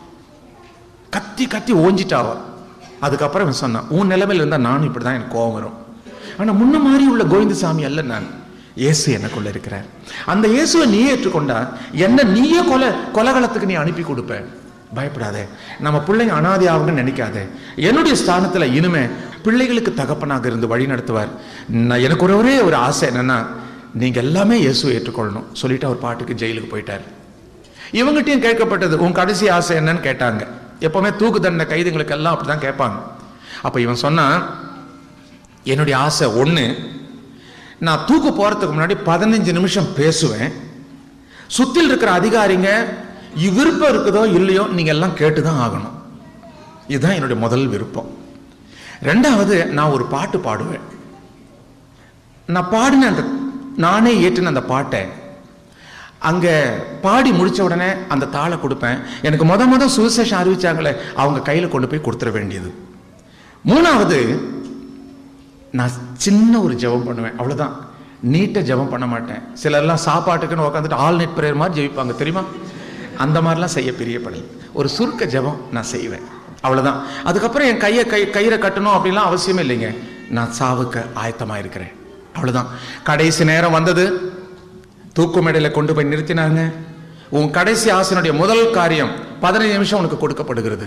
கத்தி கத்தி ஓஞ்சிட்டாவ அதுக்கப்புறம் இவன் சொன்னான் உன் நிலைமையில இருந்தா நானும் இப்படிதான் எனக்கு கோவம் வரும் ஆனா முன்ன மாதிரி உள்ள கோவிந்தசாமி அல்ல நான் இயேசு எனக்குள்ள இருக்கிறார் அந்த இயேசுவை நீ ஏற்றுக்கொண்டா என்ன நீயே கொலை கொலகளத்துக்கு நீ அனுப்பி கொடுப்ப பயப்படாதே நம்ம பிள்ளைங்க அனாதை ஆகுங்கன்னு நினைக்காதே என்னுடைய ஸ்தானத்துல இனிமே பிள்ளைகளுக்கு தகப்பனாக இருந்து வழி நடத்துவார் நான் எனக்கு ஒரு ஒரே ஒரு ஆசை என்னன்னா நீங்க எல்லாமே இயேசுவை ஏற்றுக்கொள்ளணும் சொல்லிட்டு அவர் பாட்டுக்கு ஜெயிலுக்கு போயிட்டார் இவங்ககிட்டயும் கேட்கப்பட்டது உன் கடைசி ஆசை என்னன்னு கேட்டாங்க எப்பவுமே தூக்கு தண்டனை கைதுங்களுக்கு எல்லாம் அப்படிதான் கேட்பாங்க அப்ப இவன் சொன்னான் என்னுடைய ஆசை ஒண்ணு நான் தூக்கு போறதுக்கு முன்னாடி பதினஞ்சு நிமிஷம் பேசுவேன் சுத்தில் இருக்கிற அதிகாரிங்க விருப்பம் இருக்குதோ இல்லையோ நீங்க எல்லாம் கேட்டுதான் ஆகணும் இதுதான் என்னுடைய முதல் விருப்பம் ரெண்டாவது நான் ஒரு பாட்டு பாடுவேன் நான் பாடின அந்த நானே ஏற்றின அந்த பாட்டை அங்க பாடி முடிச்ச உடனே அந்த தாளை கொடுப்பேன் எனக்கு முத முத சுவிசேஷம் அறிவிச்சாங்களே அவங்க கையில கொண்டு போய் கொடுத்துட வேண்டியது மூணாவது நான் சின்ன ஒரு ஜெபம் பண்ணுவேன் அவ்வளவுதான் நீட்ட ஜெபம் பண்ண மாட்டேன் சிலர்லாம் சாப்பாட்டுக்குன்னு உட்காந்துட்டு ஆல் நெட் பிரேயர் மாதிரி ஜெபிப்பாங்க தெரியுமா அந்த மாதிரிலாம் செய்ய பிரியப்படல ஒரு சுருக்க ஜெபம் நான் செய்வேன் அவ்வளவுதான் அதுக்கப்புறம் என் கையை கை கயிறை கட்டணும் அப்படிலாம் அவசியமே இல்லைங்க நான் சாவுக்கு ஆயத்தமா இருக்கிறேன் அவ்வளவுதான் கடைசி நேரம் வந்தது தூக்கு மேடையில கொண்டு போய் நிறுத்தினாங்க உன் கடைசி ஆசனுடைய முதல் காரியம் பதினைந்து நிமிஷம் உனக்கு கொடுக்கப்படுகிறது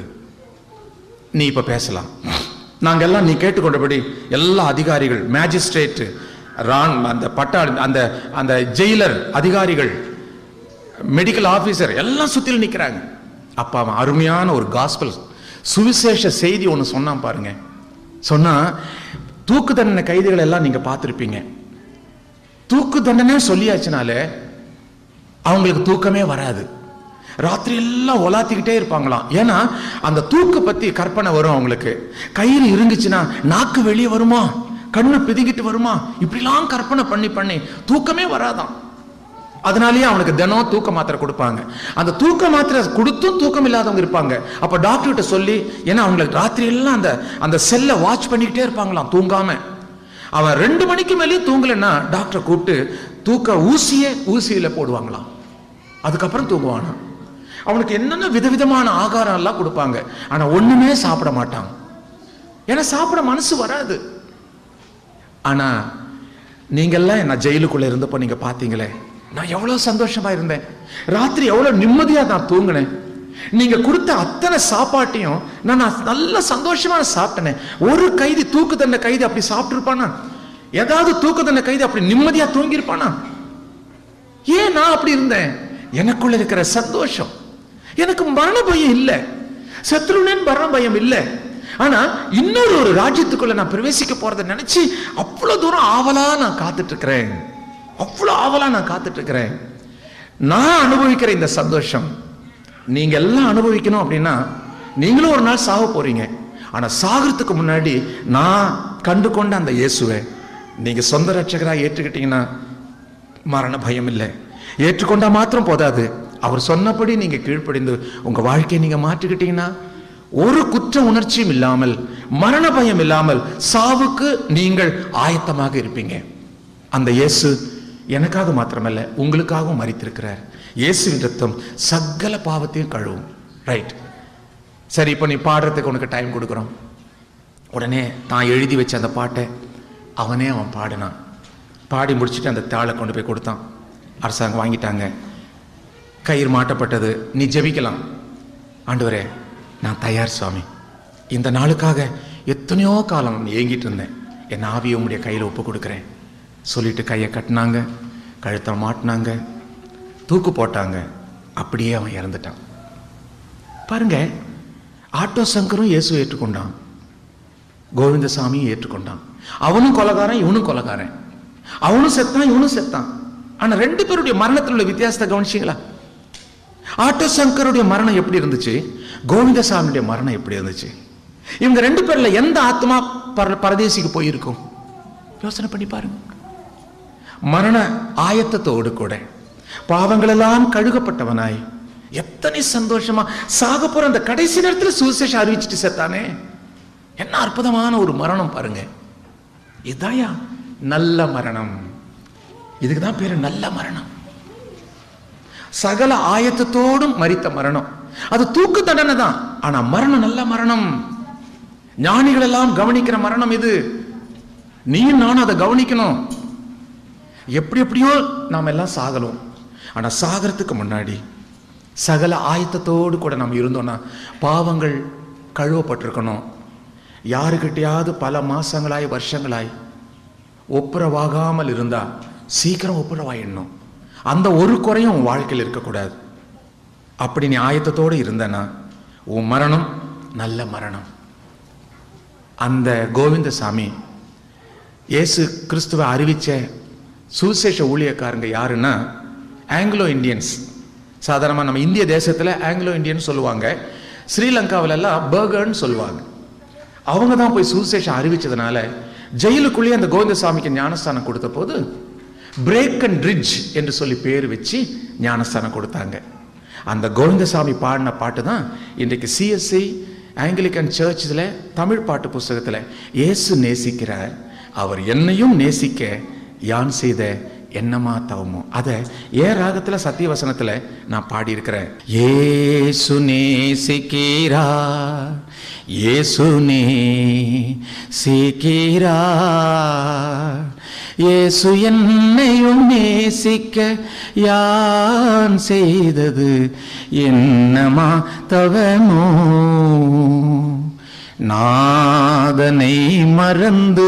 நீ இப்ப பேசலாம் நாங்க எல்லாம் நீ கேட்டுக்கொண்டபடி எல்லா அதிகாரிகள் மேஜிஸ்ட்ரேட் ரான் அந்த பட்டா அந்த அந்த ஜெயிலர் அதிகாரிகள் மெடிக்கல் ஆபீசர் எல்லாம் சுத்தில நிக்கிறாங்க அப்ப அவன் அருமையான ஒரு காஸ்பல் சுவிசேஷ செய்தி ஒன்று சொன்னான் பாருங்க சொன்னா தூக்கு தண்டனை கைதிகள் எல்லாம் நீங்க பார்த்திருப்பீங்க தூக்கு தண்டனை சொல்லியாச்சுனாலே அவங்களுக்கு தூக்கமே வராது ராத்திரி எல்லாம் ஒலாத்திக்கிட்டே இருப்பாங்களாம் ஏன்னா அந்த தூக்க பத்தி கற்பனை வரும் அவங்களுக்கு கயிறு இருந்துச்சுன்னா நாக்கு வெளியே வருமா கண்ணு பிதுங்கிட்டு வருமா இப்படிலாம் கற்பனை பண்ணி பண்ணி தூக்கமே வராதாம் அதனாலேயே அவனுக்கு தினம் தூக்க மாத்திரை கொடுப்பாங்க அந்த தூக்க மாத்திரை கொடுத்தும் தூக்கம் இல்லாதவங்க இருப்பாங்க அப்ப டாக்டர்கிட்ட சொல்லி ஏன்னா அவங்களுக்கு ராத்திரி எல்லாம் அந்த அந்த செல்லை வாட்ச் பண்ணிக்கிட்டே இருப்பாங்களாம் தூங்காம அவன் ரெண்டு மணிக்கு மேலேயும் தூங்கலைன்னா டாக்டரை கூப்பிட்டு தூக்க ஊசியே ஊசியில போடுவாங்களாம் அதுக்கப்புறம் தூங்குவானா அவனுக்கு என்னென்ன விதவிதமான ஆகாரம் எல்லாம் கொடுப்பாங்க ஆனா ஒண்ணுமே சாப்பிட மாட்டான் ஏன்னா சாப்பிட மனசு வராது ஆனா நீங்கெல்லாம் நான் ஜெயிலுக்குள்ள இருந்தப்போ நீங்க பாத்தீங்களே நான் எவ்வளவு சந்தோஷமா இருந்தேன் ராத்திரி எவ்வளவு நிம்மதியா நான் தூங்கினேன் நீங்க கொடுத்த அத்தனை சாப்பாட்டையும் நான் நான் நல்ல சந்தோஷமா சாப்பிட்டேனே ஒரு கைதி தூக்கு தண்டனை கைதி அப்படி சாப்பிட்டு இருப்பானா ஏதாவது தூக்கு தண்டனை கைதி அப்படி நிம்மதியா தூங்கி இருப்பானா ஏன் நான் அப்படி இருந்தேன் எனக்குள்ள இருக்கிற சந்தோஷம் எனக்கு மரண பயம் இல்லை சத்ருனேன் மரண பயம் இல்லை ஆனா இன்னொரு ஒரு ராஜ்யத்துக்குள்ள நான் பிரவேசிக்க போறதை நினைச்சு அவ்வளவு தூரம் ஆவலா நான் காத்துட்டு இருக்கிறேன் அவ்வளவு ஆவலா நான் காத்துட்டு இருக்கிறேன் நான் அனுபவிக்கிற இந்த சந்தோஷம் நீங்க எல்லாம் அனுபவிக்கணும் அப்படின்னா நீங்களும் ஒரு நாள் சாக போறீங்க ஆனா சாகிறதுக்கு முன்னாடி நான் கண்டு கொண்ட அந்த இயேசுவை நீங்க சொந்த ரட்சகரா ஏற்றுக்கிட்டீங்கன்னா மரண பயம் இல்லை ஏற்றுக்கொண்டா மாத்திரம் போதாது அவர் சொன்னபடி நீங்க கீழ்ப்படிந்து உங்க வாழ்க்கையை நீங்க மாற்றிக்கிட்டீங்கன்னா ஒரு குற்ற உணர்ச்சியும் இல்லாமல் மரண பயம் இல்லாமல் சாவுக்கு நீங்கள் ஆயத்தமாக இருப்பீங்க அந்த இயேசு எனக்காக மாத்திரமல்ல உங்களுக்காகவும் மறித்திருக்கிறார் இயேசுவின் ரத்தம் சகல பாவத்தையும் கழுவும் ரைட் சரி இப்போ நீ பாடுறதுக்கு உனக்கு டைம் கொடுக்குறோம் உடனே தான் எழுதி வச்ச அந்த பாட்டை அவனே அவன் பாடினான் பாடி முடிச்சுட்டு அந்த தாளை கொண்டு போய் கொடுத்தான் அரசாங்கம் வாங்கிட்டாங்க கயிறு மாட்டப்பட்டது நீ ஜெபிக்கலாம் ஆண்டவரே நான் தயார் சுவாமி இந்த நாளுக்காக எத்தனையோ காலம் நான் ஏங்கிட்டு இருந்தேன் என் ஆவியை உம்முடைய கையில் ஒப்பு கொடுக்குறேன் சொல்லிட்டு கையை கட்டினாங்க கழுத்தை மாட்டினாங்க தூக்கு போட்டாங்க அப்படியே அவன் இறந்துட்டான் பாருங்க ஆட்டோ சங்கரும் இயேசு ஏற்றுக்கொண்டான் கோவிந்தசாமியும் ஏற்றுக்கொண்டான் அவனும் கொலகாரன் இவனும் கொலகாரன் அவனும் செத்தான் இவனும் செத்தான் ஆனா ரெண்டு பேருடைய மரணத்தில் உள்ள வித்தியாசத்தை கவனிச்சீங்களா ஆட்டோ சங்கருடைய மரணம் எப்படி இருந்துச்சு கோவிந்தசாமியுடைய மரணம் எப்படி இருந்துச்சு இவங்க ரெண்டு பேர்ல எந்த ஆத்மா பர பரதேசிக்கு போயிருக்கும் யோசனை பண்ணி பாருங்க மரண ஆயத்தத்தோடு கூட பாவங்களெல்லாம் கழுகப்பட்டவனாய் எத்தனை சந்தோஷமா சாக போற அந்த கடைசி நேரத்தில் சுவிசேஷம் அறிவிச்சிட்டு செத்தானே என்ன அற்புதமான ஒரு மரணம் பாருங்க இதாயா நல்ல மரணம் இதுக்கு தான் பேரு நல்ல மரணம் சகல ஆயத்தத்தோடும் மரித்த மரணம் அது தூக்கு தண்டனை தான் ஆனா மரணம் நல்ல மரணம் ஞானிகள் எல்லாம் கவனிக்கிற மரணம் இது நீயும் நானும் அதை கவனிக்கணும் எப்படி எப்படியோ நாம் எல்லாம் சாகலும் ஆனா சாகறதுக்கு முன்னாடி சகல ஆயத்தத்தோடு கூட நாம் இருந்தோம்னா பாவங்கள் கழுவப்பட்டிருக்கணும் யாருக்கிட்டையாவது பல மாசங்களாய் வருஷங்களாய் ஒப்புரவாகாமல் இருந்தா சீக்கிரம் ஒப்புரவாயிடணும் அந்த ஒரு குறையும் உன் வாழ்க்கையில் இருக்கக்கூடாது அப்படி நீ ஆயத்தத்தோடு இருந்தனா உன் மரணம் நல்ல மரணம் அந்த கோவிந்தசாமி இயேசு கிறிஸ்துவை அறிவிச்ச சுவிசேஷ ஊழியக்காரங்க யாருன்னா ஆங்கிலோ இந்தியன்ஸ் சாதாரணமாக நம்ம இந்திய தேசத்தில் ஆங்கிலோ இந்தியன் சொல்லுவாங்க ஸ்ரீலங்காவில எல்லாம் பர்கர்ன்னு சொல்லுவாங்க அவங்க தான் போய் சுவிசேஷம் அறிவிச்சதுனால ஜெயிலுக்குள்ளேயே அந்த கோவிந்தசாமிக்கு ஞானஸ்தானம் கொடுத்த போது பிரேக் அண்ட் ரிட்ஜ் என்று சொல்லி பேர் வச்சு ஞானஸ்தானம் கொடுத்தாங்க அந்த கோவிந்தசாமி பாடின பாட்டு தான் இன்றைக்கு சிஎஸ்சி ஆங்கிலிக்கன் சர்ச்சில் தமிழ் பாட்டு புஸ்தகத்தில் இயேசு நேசிக்கிறார் அவர் என்னையும் நேசிக்க யான் செய்த என்னமா தவமோ அதை ஏ ராகத்துல சத்தியவசனத்துல நான் பாடியிருக்கிறேன் ஏசு நேசிக்கிறா ஏசு நேசிக்கிறா இயேசு என்னையும் நேசிக்க யான் செய்தது என்னமா தவமோ நாதனை மறந்து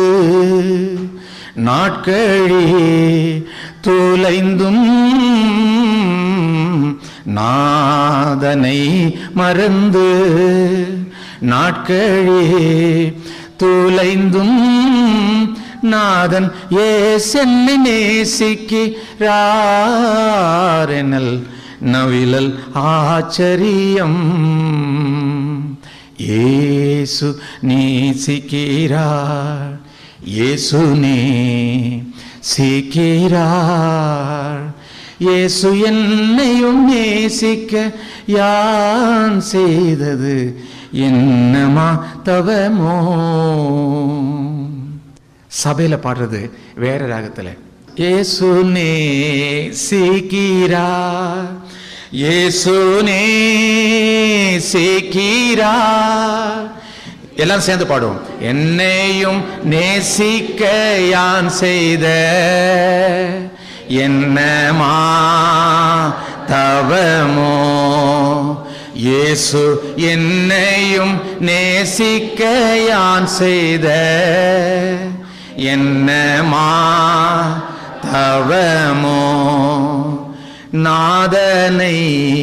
நாட்களே தொலைந்தும் நாதனை மறந்து நாட்களே தொலைந்தும் நாதன் ஏ சென்னை நேசிக்கிறாரெனல் நவிழல் ஆச்சரியம் ஏசு நேசிக்கிறார் இயேசு நேசிக்கிறார் இயேசு என்னையும் நேசிக்க யான் செய்தது என்னமா தவமோ சபையில பாடுறது வேற ராகத்துல இயேசு நேசிக்கிறார் இயேசு நேசிக்கிறார் எல்லாரும் சேர்ந்து பாடுவோம் என்னையும் நேசிக்க யான் செய்த என்னமா தவமோ இயேசு என்னையும் நேசிக்க யான் செய்த என்னமா தவமோ நாதனை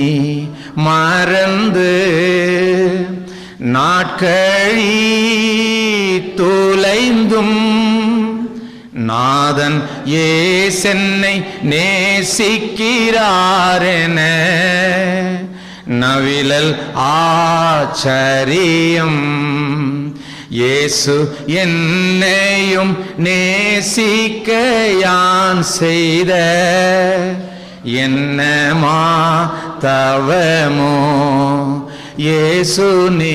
மறந்து நாட்களி தொலைந்தும் நாதன் ஏ சென்னை நேசிக்கிறாரென நவிழல் ஆச்சரியம் இயேசு என்னையும் நேசிக்க யான் செய்த என்னமா தவமோ இயேசு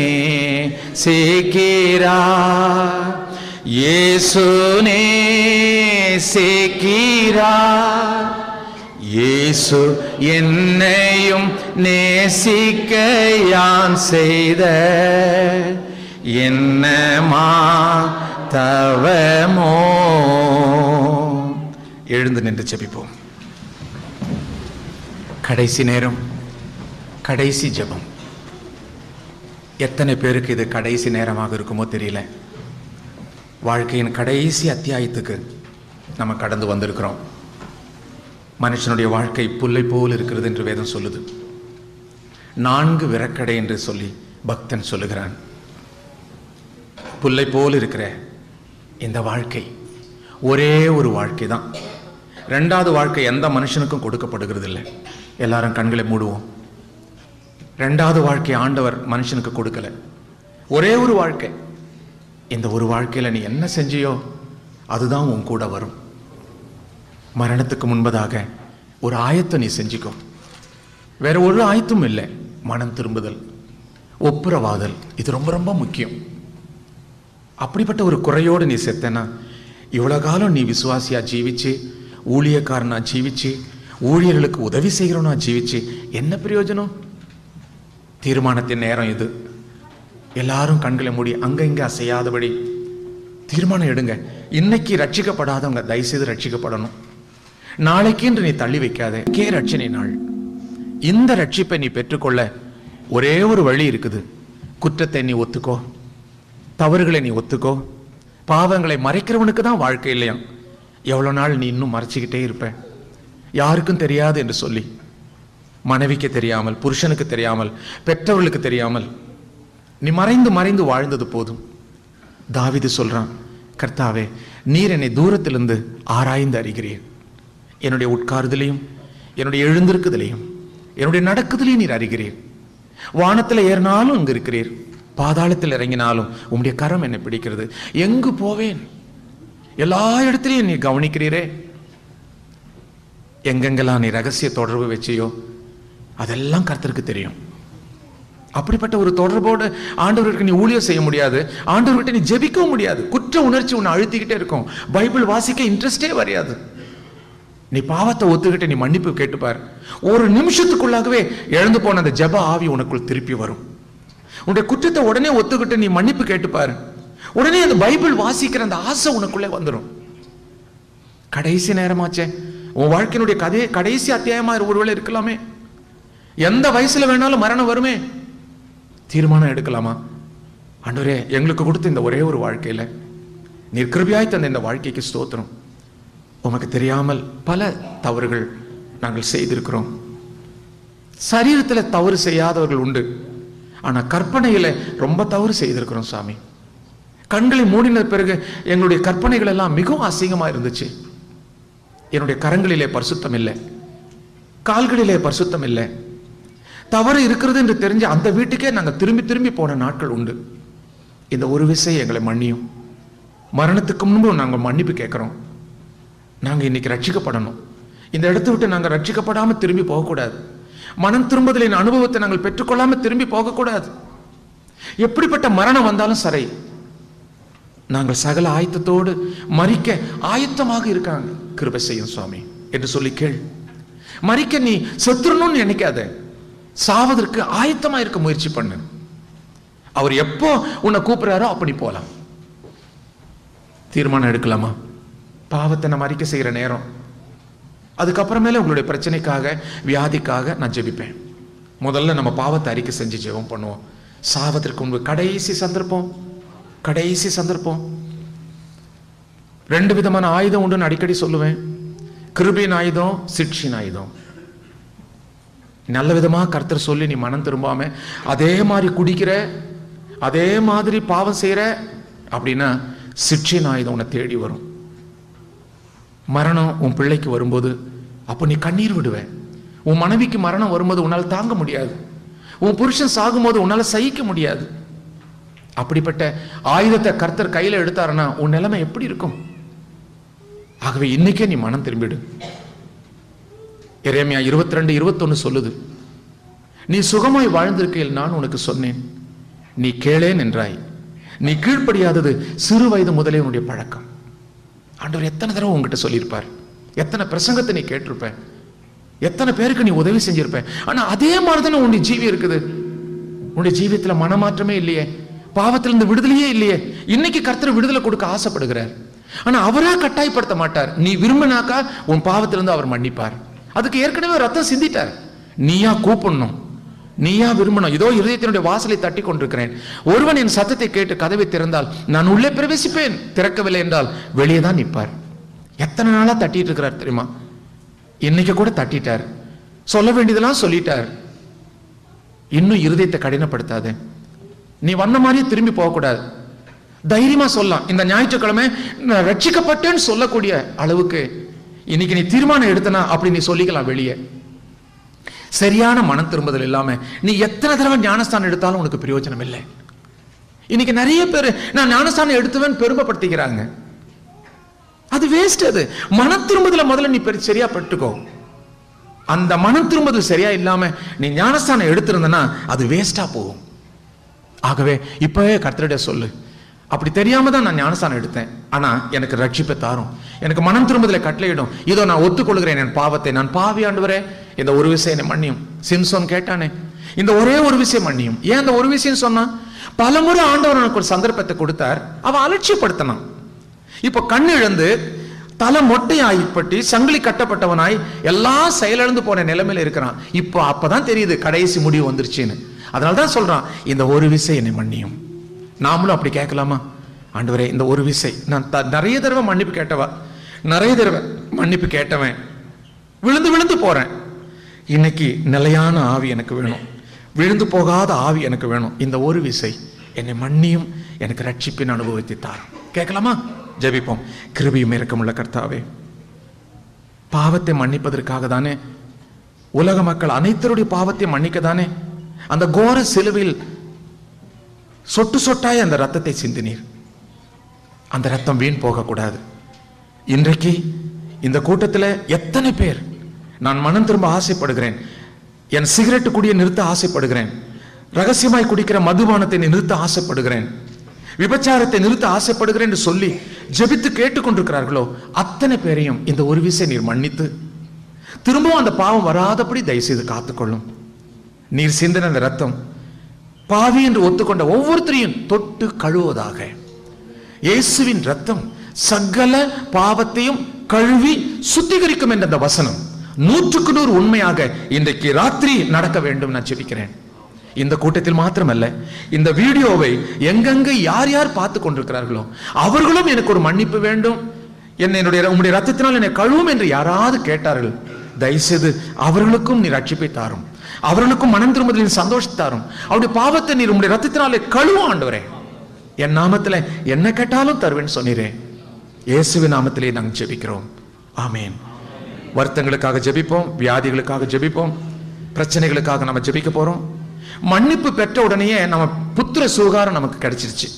நேசிக்கிறா இயேசு நேசிக்கிறா இயேசு என்னையும் நேசிக்க யான் செய்த என்னமா தவமோ எழுந்து நின்று ஜெபிப்போம் கடைசி நேரம் கடைசி ஜெபம் எத்தனை பேருக்கு இது கடைசி நேரமாக இருக்குமோ தெரியல வாழ்க்கையின் கடைசி அத்தியாயத்துக்கு நம்ம கடந்து வந்திருக்கிறோம் மனுஷனுடைய வாழ்க்கை புல்லை போல் இருக்கிறது என்று வேதம் சொல்லுது நான்கு விரக்கடை என்று சொல்லி பக்தன் சொல்லுகிறான் புல்லை போல் இருக்கிற இந்த வாழ்க்கை ஒரே ஒரு வாழ்க்கை தான் ரெண்டாவது வாழ்க்கை எந்த மனுஷனுக்கும் கொடுக்கப்படுகிறது இல்லை எல்லாரும் கண்களை மூடுவோம் ரெண்டாவது வாழ்க்கை ஆண்டவர் மனுஷனுக்கு கொடுக்கல ஒரே ஒரு வாழ்க்கை இந்த ஒரு வாழ்க்கையில நீ என்ன செஞ்சியோ அதுதான் உன் கூட வரும் மரணத்துக்கு முன்பதாக ஒரு ஆயத்தை நீ செஞ்சுக்கோ வேற ஒரு ஆயத்தும் இல்லை மனம் திரும்புதல் ஒப்புரவாதல் இது ரொம்ப ரொம்ப முக்கியம் அப்படிப்பட்ட ஒரு குறையோடு நீ செத்தனா இவ்வளோ காலம் நீ விசுவாசியா ஜீவிச்சு ஊழியக்காரனா ஜீவிச்சு ஊழியர்களுக்கு உதவி செய்கிறவனா ஜீவிச்சு என்ன பிரயோஜனம் தீர்மானத்தின் நேரம் இது எல்லாரும் கண்களை மூடி அங்க இங்க அசையாதபடி தீர்மானம் எடுங்க இன்னைக்கு ரட்சிக்கப்படாதவங்க தயவுசெய்து ரட்சிக்கப்படணும் நாளைக்கு என்று நீ தள்ளி வைக்காத கே ரட்சணை நாள் இந்த ரட்சிப்பை நீ பெற்றுக்கொள்ள ஒரே ஒரு வழி இருக்குது குற்றத்தை நீ ஒத்துக்கோ தவறுகளை நீ ஒத்துக்கோ பாவங்களை மறைக்கிறவனுக்கு தான் வாழ்க்கை இல்லையா எவ்வளோ நாள் நீ இன்னும் மறைச்சிக்கிட்டே இருப்ப யாருக்கும் தெரியாது என்று சொல்லி மனைவிக்கு தெரியாமல் புருஷனுக்கு தெரியாமல் பெற்றவர்களுக்கு தெரியாமல் நீ மறைந்து மறைந்து வாழ்ந்தது போதும் தாவிது சொல்றான் கர்த்தாவே நீர் என்னை தூரத்திலிருந்து ஆராய்ந்து அறிகிறீர் என்னுடைய உட்காருதலையும் என்னுடைய எழுந்திருக்குதலையும் என்னுடைய நடக்குதலையும் நீர் அறிகிறீர் வானத்தில் ஏறினாலும் அங்கு இருக்கிறீர் பாதாளத்தில் இறங்கினாலும் உம்முடைய கரம் என்னை பிடிக்கிறது எங்கு போவேன் எல்லா இடத்துலையும் நீ கவனிக்கிறீரே எங்கெங்கெல்லாம் நீ ரகசிய தொடர்பு வச்சியோ அதெல்லாம் கர்த்தருக்கு தெரியும் அப்படிப்பட்ட ஒரு தொடர்போடு ஆண்டவருக்கு நீ ஊழியம் செய்ய முடியாது ஆண்டவர்கிட்ட நீ ஜெபிக்கவும் முடியாது குற்ற உணர்ச்சி உன்னை அழுத்திக்கிட்டே இருக்கும் பைபிள் வாசிக்க இன்ட்ரெஸ்டே வரையாது நீ பாவத்தை ஒத்துக்கிட்டு நீ மன்னிப்பு கேட்டுப்பார் ஒரு நிமிஷத்துக்குள்ளாகவே இழந்து போன அந்த ஜெப ஆவி உனக்குள் திருப்பி வரும் உன்னுடைய குற்றத்தை உடனே ஒத்துக்கிட்டு நீ மன்னிப்பு கேட்டுப்பார் உடனே அந்த பைபிள் வாசிக்கிற அந்த ஆசை உனக்குள்ளே வந்துடும் கடைசி நேரமாச்சே உன் வாழ்க்கையினுடைய கதை கடைசி அத்தியாயமா ஒருவேளை இருக்கலாமே எந்த வயசுல வேணாலும் மரணம் வருமே தீர்மானம் எடுக்கலாமா ஆண்டவரே எங்களுக்கு கொடுத்த இந்த ஒரே ஒரு வாழ்க்கையில நீர் கிருபியாய் தந்த இந்த வாழ்க்கைக்கு ஸ்தோத்திரம் உமக்கு தெரியாமல் பல தவறுகள் நாங்கள் செய்திருக்கிறோம் சரீரத்துல தவறு செய்யாதவர்கள் உண்டு ஆனா கற்பனையில ரொம்ப தவறு செய்திருக்கிறோம் சாமி கண்களை மூடின பிறகு எங்களுடைய கற்பனைகள் எல்லாம் மிகவும் அசிங்கமா இருந்துச்சு என்னுடைய கரங்களிலே பரிசுத்தம் இல்லை கால்களிலே பரிசுத்தம் இல்லை தவறு இருக்கிறது என்று தெரிஞ்ச அந்த வீட்டுக்கே நாங்கள் திரும்பி திரும்பி போன நாட்கள் உண்டு இந்த ஒரு விஷயம் எங்களை மன்னியும் மரணத்துக்கு முன்பு நாங்கள் மன்னிப்பு கேட்குறோம் நாங்கள் இன்னைக்கு ரட்சிக்கப்படணும் இந்த இடத்தை விட்டு நாங்கள் ரட்சிக்கப்படாமல் திரும்பி போகக்கூடாது மனம் திரும்புதலின் அனுபவத்தை நாங்கள் பெற்றுக்கொள்ளாமல் திரும்பி போகக்கூடாது எப்படிப்பட்ட மரணம் வந்தாலும் சரி நாங்கள் சகல ஆயத்தத்தோடு மறிக்க ஆயத்தமாக இருக்காங்க கிருபை செய்யும் சுவாமி என்று சொல்லி கேள் மறிக்க நீ செத்துறணும்னு நினைக்காத சாவதற்கு ஆயத்தமா இருக்க முயற்சி பண்ணு அவர் எப்போ உன்னை கூப்பிடுறாரோ அப்படி போலாம் தீர்மானம் எடுக்கலாமா பாவத்தை நம்ம அறிக்கை செய்யற நேரம் அதுக்கப்புறமேல உங்களுடைய பிரச்சனைக்காக வியாதிக்காக நான் ஜெபிப்பேன் முதல்ல நம்ம பாவத்தை அறிக்கை செஞ்சு ஜெபம் பண்ணுவோம் சாவதற்கு முன்பு கடைசி சந்தர்ப்பம் கடைசி சந்தர்ப்பம் ரெண்டு விதமான ஆயுதம் உண்டுன்னு அடிக்கடி சொல்லுவேன் கிருபின் ஆயுதம் சிட்சின் ஆயுதம் நல்ல விதமா கர்த்தர் சொல்லி நீ மனம் திரும்பாம அதே மாதிரி குடிக்கிற அதே மாதிரி பாவம் செய்யற அப்படின்னா சிட்சின் ஆயுதம் உன்னை தேடி வரும் மரணம் உன் பிள்ளைக்கு வரும்போது அப்போ நீ கண்ணீர் விடுவ உன் மனைவிக்கு மரணம் வரும்போது உன்னால் தாங்க முடியாது உன் புருஷன் சாகும்போது உன்னால் சகிக்க முடியாது அப்படிப்பட்ட ஆயுதத்தை கர்த்தர் கையில் எடுத்தாருன்னா உன் நிலைமை எப்படி இருக்கும் ஆகவே இன்னைக்கே நீ மனம் திரும்பிடு எரேமியா இருபத்தி ரெண்டு இருபத்தொன்னு சொல்லுது நீ சுகமாய் வாழ்ந்திருக்கையில் நான் உனக்கு சொன்னேன் நீ கேளேன் என்றாய் நீ கீழ்ப்படியாதது சிறு வயது முதலே உன்னுடைய பழக்கம் ஆண்டவர் எத்தனை தடவை உங்ககிட்ட சொல்லியிருப்பார் எத்தனை பிரசங்கத்தை நீ கேட்டிருப்ப எத்தனை பேருக்கு நீ உதவி செஞ்சிருப்ப ஆனா அதே மாதிரி தானே உன்னுடைய ஜீவி இருக்குது உன்னுடைய ஜீவியத்துல மனமாற்றமே இல்லையே பாவத்திலிருந்து விடுதலையே இல்லையே இன்னைக்கு கர்த்தர் விடுதலை கொடுக்க ஆசைப்படுகிறார் ஆனா அவரா கட்டாயப்படுத்த மாட்டார் நீ விரும்பினாக்கா உன் பாவத்திலிருந்து அவர் மன்னிப்பார் அதுக்கு ஏற்கனவே ரத்தம் சிந்திட்டார் நீயா கூப்பிடணும் நீயா விரும்பணும் இதோ இருதயத்தினுடைய வாசலை தட்டி கொண்டிருக்கிறேன் ஒருவன் என் சத்தத்தை கேட்டு கதவை திறந்தால் நான் உள்ளே பிரவேசிப்பேன் திறக்கவில்லை என்றால் வெளியே தான் நிற்பார் எத்தனை நாளா தட்டிட்டு இருக்கிறார் தெரியுமா இன்னைக்கு கூட தட்டிட்டார் சொல்ல வேண்டியதெல்லாம் சொல்லிட்டார் இன்னும் இருதயத்தை கடினப்படுத்தாத நீ வந்த மாதிரியே திரும்பி போகக்கூடாது தைரியமா சொல்லலாம் இந்த ஞாயிற்றுக்கிழமை நான் ரட்சிக்கப்பட்டேன்னு சொல்லக்கூடிய அளவுக்கு இன்னைக்கு நீ தீர்மானம் எடுத்தனா அப்படி நீ சொல்லிக்கலாம் வெளியே சரியான மனம் திரும்புதல் இல்லாம நீ எத்தனை தடவை ஞானஸ்தானம் எடுத்தாலும் உனக்கு பிரயோஜனம் இல்லை இன்னைக்கு நிறைய பேர் நான் ஞானஸ்தானம் எடுத்துவேன் பெருமைப்படுத்திக்கிறாங்க அது வேஸ்ட் அது மன திரும்புதல முதல்ல நீ பெரு சரியா பட்டுக்கோ அந்த மனம் திரும்புதல் சரியா இல்லாம நீ ஞானஸ்தானம் எடுத்திருந்தனா அது வேஸ்டா போகும் ஆகவே இப்பவே கர்த்தரிட சொல்லு அப்படி தெரியாம தான் நான் ஞானஸ்தானம் எடுத்தேன் ஆனா எனக்கு ரட்சிப்பை தாரும் எனக்கு மனம் திரும்புதலை கட்டளையிடும் இதோ நான் ஒத்துக்கொள்கிறேன் என் பாவத்தை நான் பாவி ஆண்டவரே இந்த ஒரு விஷயம் என்னை மன்னியும் சிம்சோன் கேட்டானே இந்த ஒரே ஒரு விஷயம் மன்னியும் ஏன் அந்த ஒரு விஷயம் சொன்னா பலமுறை ஆண்டவர் எனக்கு ஒரு சந்தர்ப்பத்தை கொடுத்தார் அவன் அலட்சியப்படுத்தினான் இப்போ கண் இழந்து தலை மொட்டையாயிப்பட்டு சங்கிலி கட்டப்பட்டவனாய் எல்லாம் செயலிழந்து போன நிலைமையில இருக்கிறான் இப்போ அப்பதான் தெரியுது கடைசி முடிவு வந்துருச்சுன்னு அதனால தான் சொல்றான் இந்த ஒரு விசை என்னை மன்னியும் நாமளும் அப்படி கேட்கலாமா ஆண்டவரே இந்த ஒரு விசை நான் த- நிறைய தடவை மன்னிப்பு கேட்டவா நிறைய தடவை மன்னிப்பு கேட்டவன் விழுந்து விழுந்து போறேன் இன்னைக்கு நிலையான ஆவி எனக்கு வேணும் விழுந்து போகாத ஆவி எனக்கு வேணும் இந்த ஒரு விசை என்னை மன்னியும் எனக்கு ரட்சிப்பின் அனுபவத்தை தாரும் கேட்கலாமா ஜெபிப்போம் கிருபியும் இரக்கமுள்ள கர்த்தாவே பாவத்தை மன்னிப்பதற்காக தானே உலக மக்கள் அனைத்தருடைய பாவத்தை மன்னிக்க தானே அந்த கோர சிலுவையில் சொட்டு சொட்டாய் அந்த ரத்தத்தை சிந்தினீர் அந்த ரத்தம் வீண் போகக்கூடாது இன்றைக்கு இந்த கூட்டத்தில் எத்தனை பேர் நான் மனம் திரும்ப ஆசைப்படுகிறேன் என் சிகரெட் குடிய நிறுத்த ஆசைப்படுகிறேன் ரகசியமாய் குடிக்கிற மதுபானத்தை நிறுத்த ஆசைப்படுகிறேன் விபச்சாரத்தை நிறுத்த ஆசைப்படுகிறேன் என்று சொல்லி ஜெபித்து கேட்டுக்கொண்டிருக்கிறார்களோ அத்தனை பேரையும் இந்த ஒரு விசை நீர் மன்னித்து திரும்பவும் அந்த பாவம் வராதபடி தயவுசெய்து காத்துக்கொள்ளும் நீர் சிந்தின அந்த ரத்தம் பாவி என்று ஒத்துக்கொண்ட ஒவ்வொருத்தரையும் தொட்டு கழுவுவதாக இயேசுவின் ரத்தம் சகல பாவத்தையும் கழுவி சுத்திகரிக்கும் என்ற அந்த வசனம் நூற்றுக்கு நூறு உண்மையாக இன்றைக்கு ராத்திரி நடக்க வேண்டும் நான் ஜெபிக்கிறேன் இந்த கூட்டத்தில் மாத்திரமல்ல இந்த வீடியோவை எங்கெங்க யார் யார் பார்த்து கொண்டிருக்கிறார்களோ அவர்களும் எனக்கு ஒரு மன்னிப்பு வேண்டும் என்னை என்னுடைய உம்முடைய ரத்தத்தினால் என்னை கழுவும் என்று யாராவது கேட்டார்கள் தயவுசெய்து அவர்களுக்கும் நீர் ரட்சிப்பை தாரும் அவர்களுக்கும் மனம் திரும்புதலின் சந்தோஷத்தை தாரும் அவருடைய பாவத்தை நீர் உம்முடைய ரத்தத்தினாலே கழுவும் ஆண்டவரே என் நாமத்துல என்ன கேட்டாலும் தருவேன் சொன்னீரே இயேசுவின் நாமத்திலே நாங்கள் ஜெபிக்கிறோம் ஆமேன் வருத்தங்களுக்காக ஜெபிப்போம் வியாதிகளுக்காக ஜெபிப்போம் பிரச்சனைகளுக்காக நம்ம ஜெபிக்க போறோம் மன்னிப்பு பெற்ற உடனேயே நம்ம புத்திர சுகாரம் நமக்கு கிடைச்சிருச்சு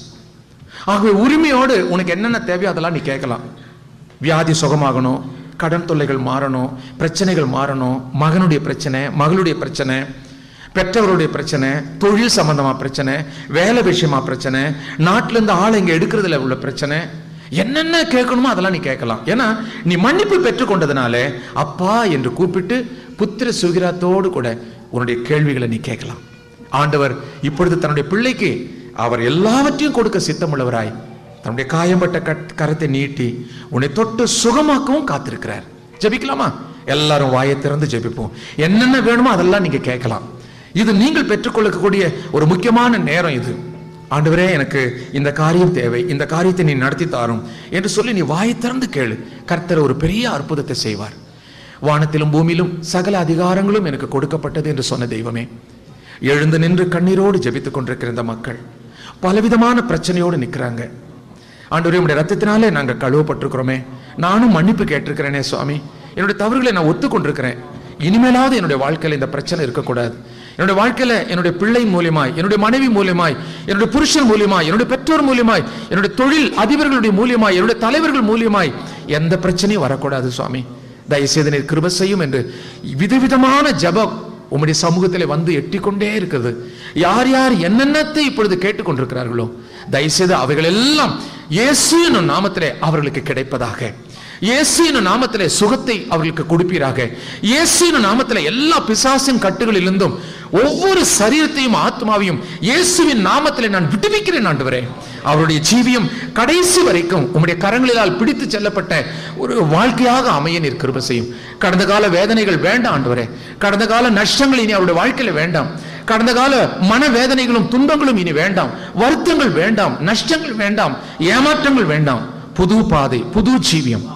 ஆகவே உரிமையோடு உனக்கு என்னென்ன தேவையோ அதெல்லாம் நீ கேட்கலாம் வியாதி சுகமாகணும் கடன் தொல்லைகள் மாறணும் பிரச்சனைகள் மாறணும் மகனுடைய பிரச்சனை மகளுடைய பிரச்சனை பெற்றவருடைய பிரச்சனை தொழில் சம்பந்தமா பிரச்சனை வேலை விஷயமா பிரச்சனை நாட்டுல இருந்து ஆளை இங்க எடுக்கிறதுல உள்ள பிரச்சனை என்னென்ன கேட்கணுமோ அதெல்லாம் நீ கேட்கலாம் ஏன்னா நீ மன்னிப்பு பெற்றுக்கொண்டதுனால அப்பா என்று கூப்பிட்டு புத்திர சுகிரத்தோடு கூட உன்னுடைய கேள்விகளை நீ கேட்கலாம் ஆண்டவர் இப்பொழுது தன்னுடைய பிள்ளைக்கு அவர் எல்லாவற்றையும் கொடுக்க சித்தமுள்ளவராய் தன்னுடைய காயம்பட்ட கட்- கரத்தை நீட்டி உன்னை தொட்டு சுகமாக்கவும் காத்திருக்கிறார் ஜெபிக்கலாமா எல்லாரும் வாயை திறந்து ஜெபிப்போம் என்னென்ன வேணுமோ அதெல்லாம் நீங்க கேட்கலாம் இது நீங்கள் பெற்றுக்கொள்ளக்கூடிய ஒரு முக்கியமான நேரம் இது ஆண்டவரே எனக்கு இந்த காரியம் தேவை இந்த காரியத்தை நீ நடத்தி தாரும் என்று சொல்லி நீ வாயை திறந்து கேளு கர்த்தர் ஒரு பெரிய அற்புதத்தை செய்வார் வானத்திலும் பூமியிலும் சகல அதிகாரங்களும் எனக்கு கொடுக்கப்பட்டது என்று சொன்ன தெய்வமே எழுந்து நின்று கண்ணீரோடு ஜெபித்துக் கொண்டிருக்கிற இந்த மக்கள் பலவிதமான பிரச்சனையோடு நிற்கிறாங்க ஆண்டவரே உடைய ரத்தத்தினாலே நாங்க கழுவப்பட்டிருக்கிறோமே நானும் மன்னிப்பு கேட்டிருக்கிறேனே சுவாமி என்னுடைய தவறுகளை நான் ஒத்துக்கொண்டிருக்கிறேன் இனிமேலாவது என்னுடைய வாழ்க்கையில இந்த பிரச்சனை இருக்கக்கூடாது என்னுடைய வாழ்க்கையில என்னுடைய பிள்ளை மூலியமாய் என்னுடைய மனைவி மூலியமாய் என்னுடைய புருஷன் மூலியமாய் என்னுடைய பெற்றோர் மூலியமாய் என்னுடைய தொழில் அதிபர்களுடைய மூலியமாய் என்னுடைய தலைவர்கள் மூலியமாய் எந்த பிரச்சனையும் வரக்கூடாது சுவாமி தயவுசெய்து நீர் கிருப செய்யும் என்று விதவிதமான ஜெபம் உம்முடைய சமூகத்திலே வந்து எட்டிக்கொண்டே இருக்கிறது யார் யார் என்னென்னத்தை இப்பொழுது கேட்டுக்கொண்டிருக்கிறார்களோ தயவுசெய்து அவைகள் எல்லாம் இயேசு என்னும் நாமத்திலே அவர்களுக்கு கிடைப்பதாக இயேசு என்னும் நாமத்திலே சுகத்தை அவர்களுக்கு கொடுப்பீராக இயேசு என்னும் நாமத்திலே எல்லா பிசாசின் கட்டுகளிலிருந்தும் ஒவ்வொரு சரீரத்தையும் ஆத்மாவையும் இயேசுவின் நாமத்திலே நான் விடுவிக்கிறேன் ஆண்டவரே அவருடைய ஜீவியம் கடைசி வரைக்கும் உம்முடைய கரங்களிலால் பிடித்து செல்லப்பட்ட ஒரு வாழ்க்கையாக அமைய நீர் கிருபை செய்யும் கடந்த கால வேதனைகள் வேண்டாம் ஆண்டவரே கடந்த கால நஷ்டங்கள் இனி அவருடைய வாழ்க்கையில வேண்டாம் கடந்த கால மன வேதனைகளும் துன்பங்களும் இனி வேண்டாம் வருத்தங்கள் வேண்டாம் நஷ்டங்கள் வேண்டாம் ஏமாற்றங்கள் வேண்டாம் புது பாதை புது ஜீவியம்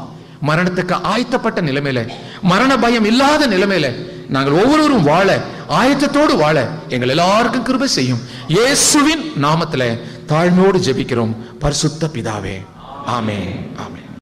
மரணத்துக்கு ஆயத்தப்பட்ட நிலைமையில மரண பயம் இல்லாத நிலைமையில நாங்கள் ஒவ்வொருவரும் வாழ ஆயத்தத்தோடு வாழ எங்கள் எல்லாருக்கும் கிருபை செய்யும் இயேசுவின் நாமத்துல தாழ்மையோடு ஜெபிக்கிறோம் பரிசுத்த பிதாவே ஆமென் ஆமென்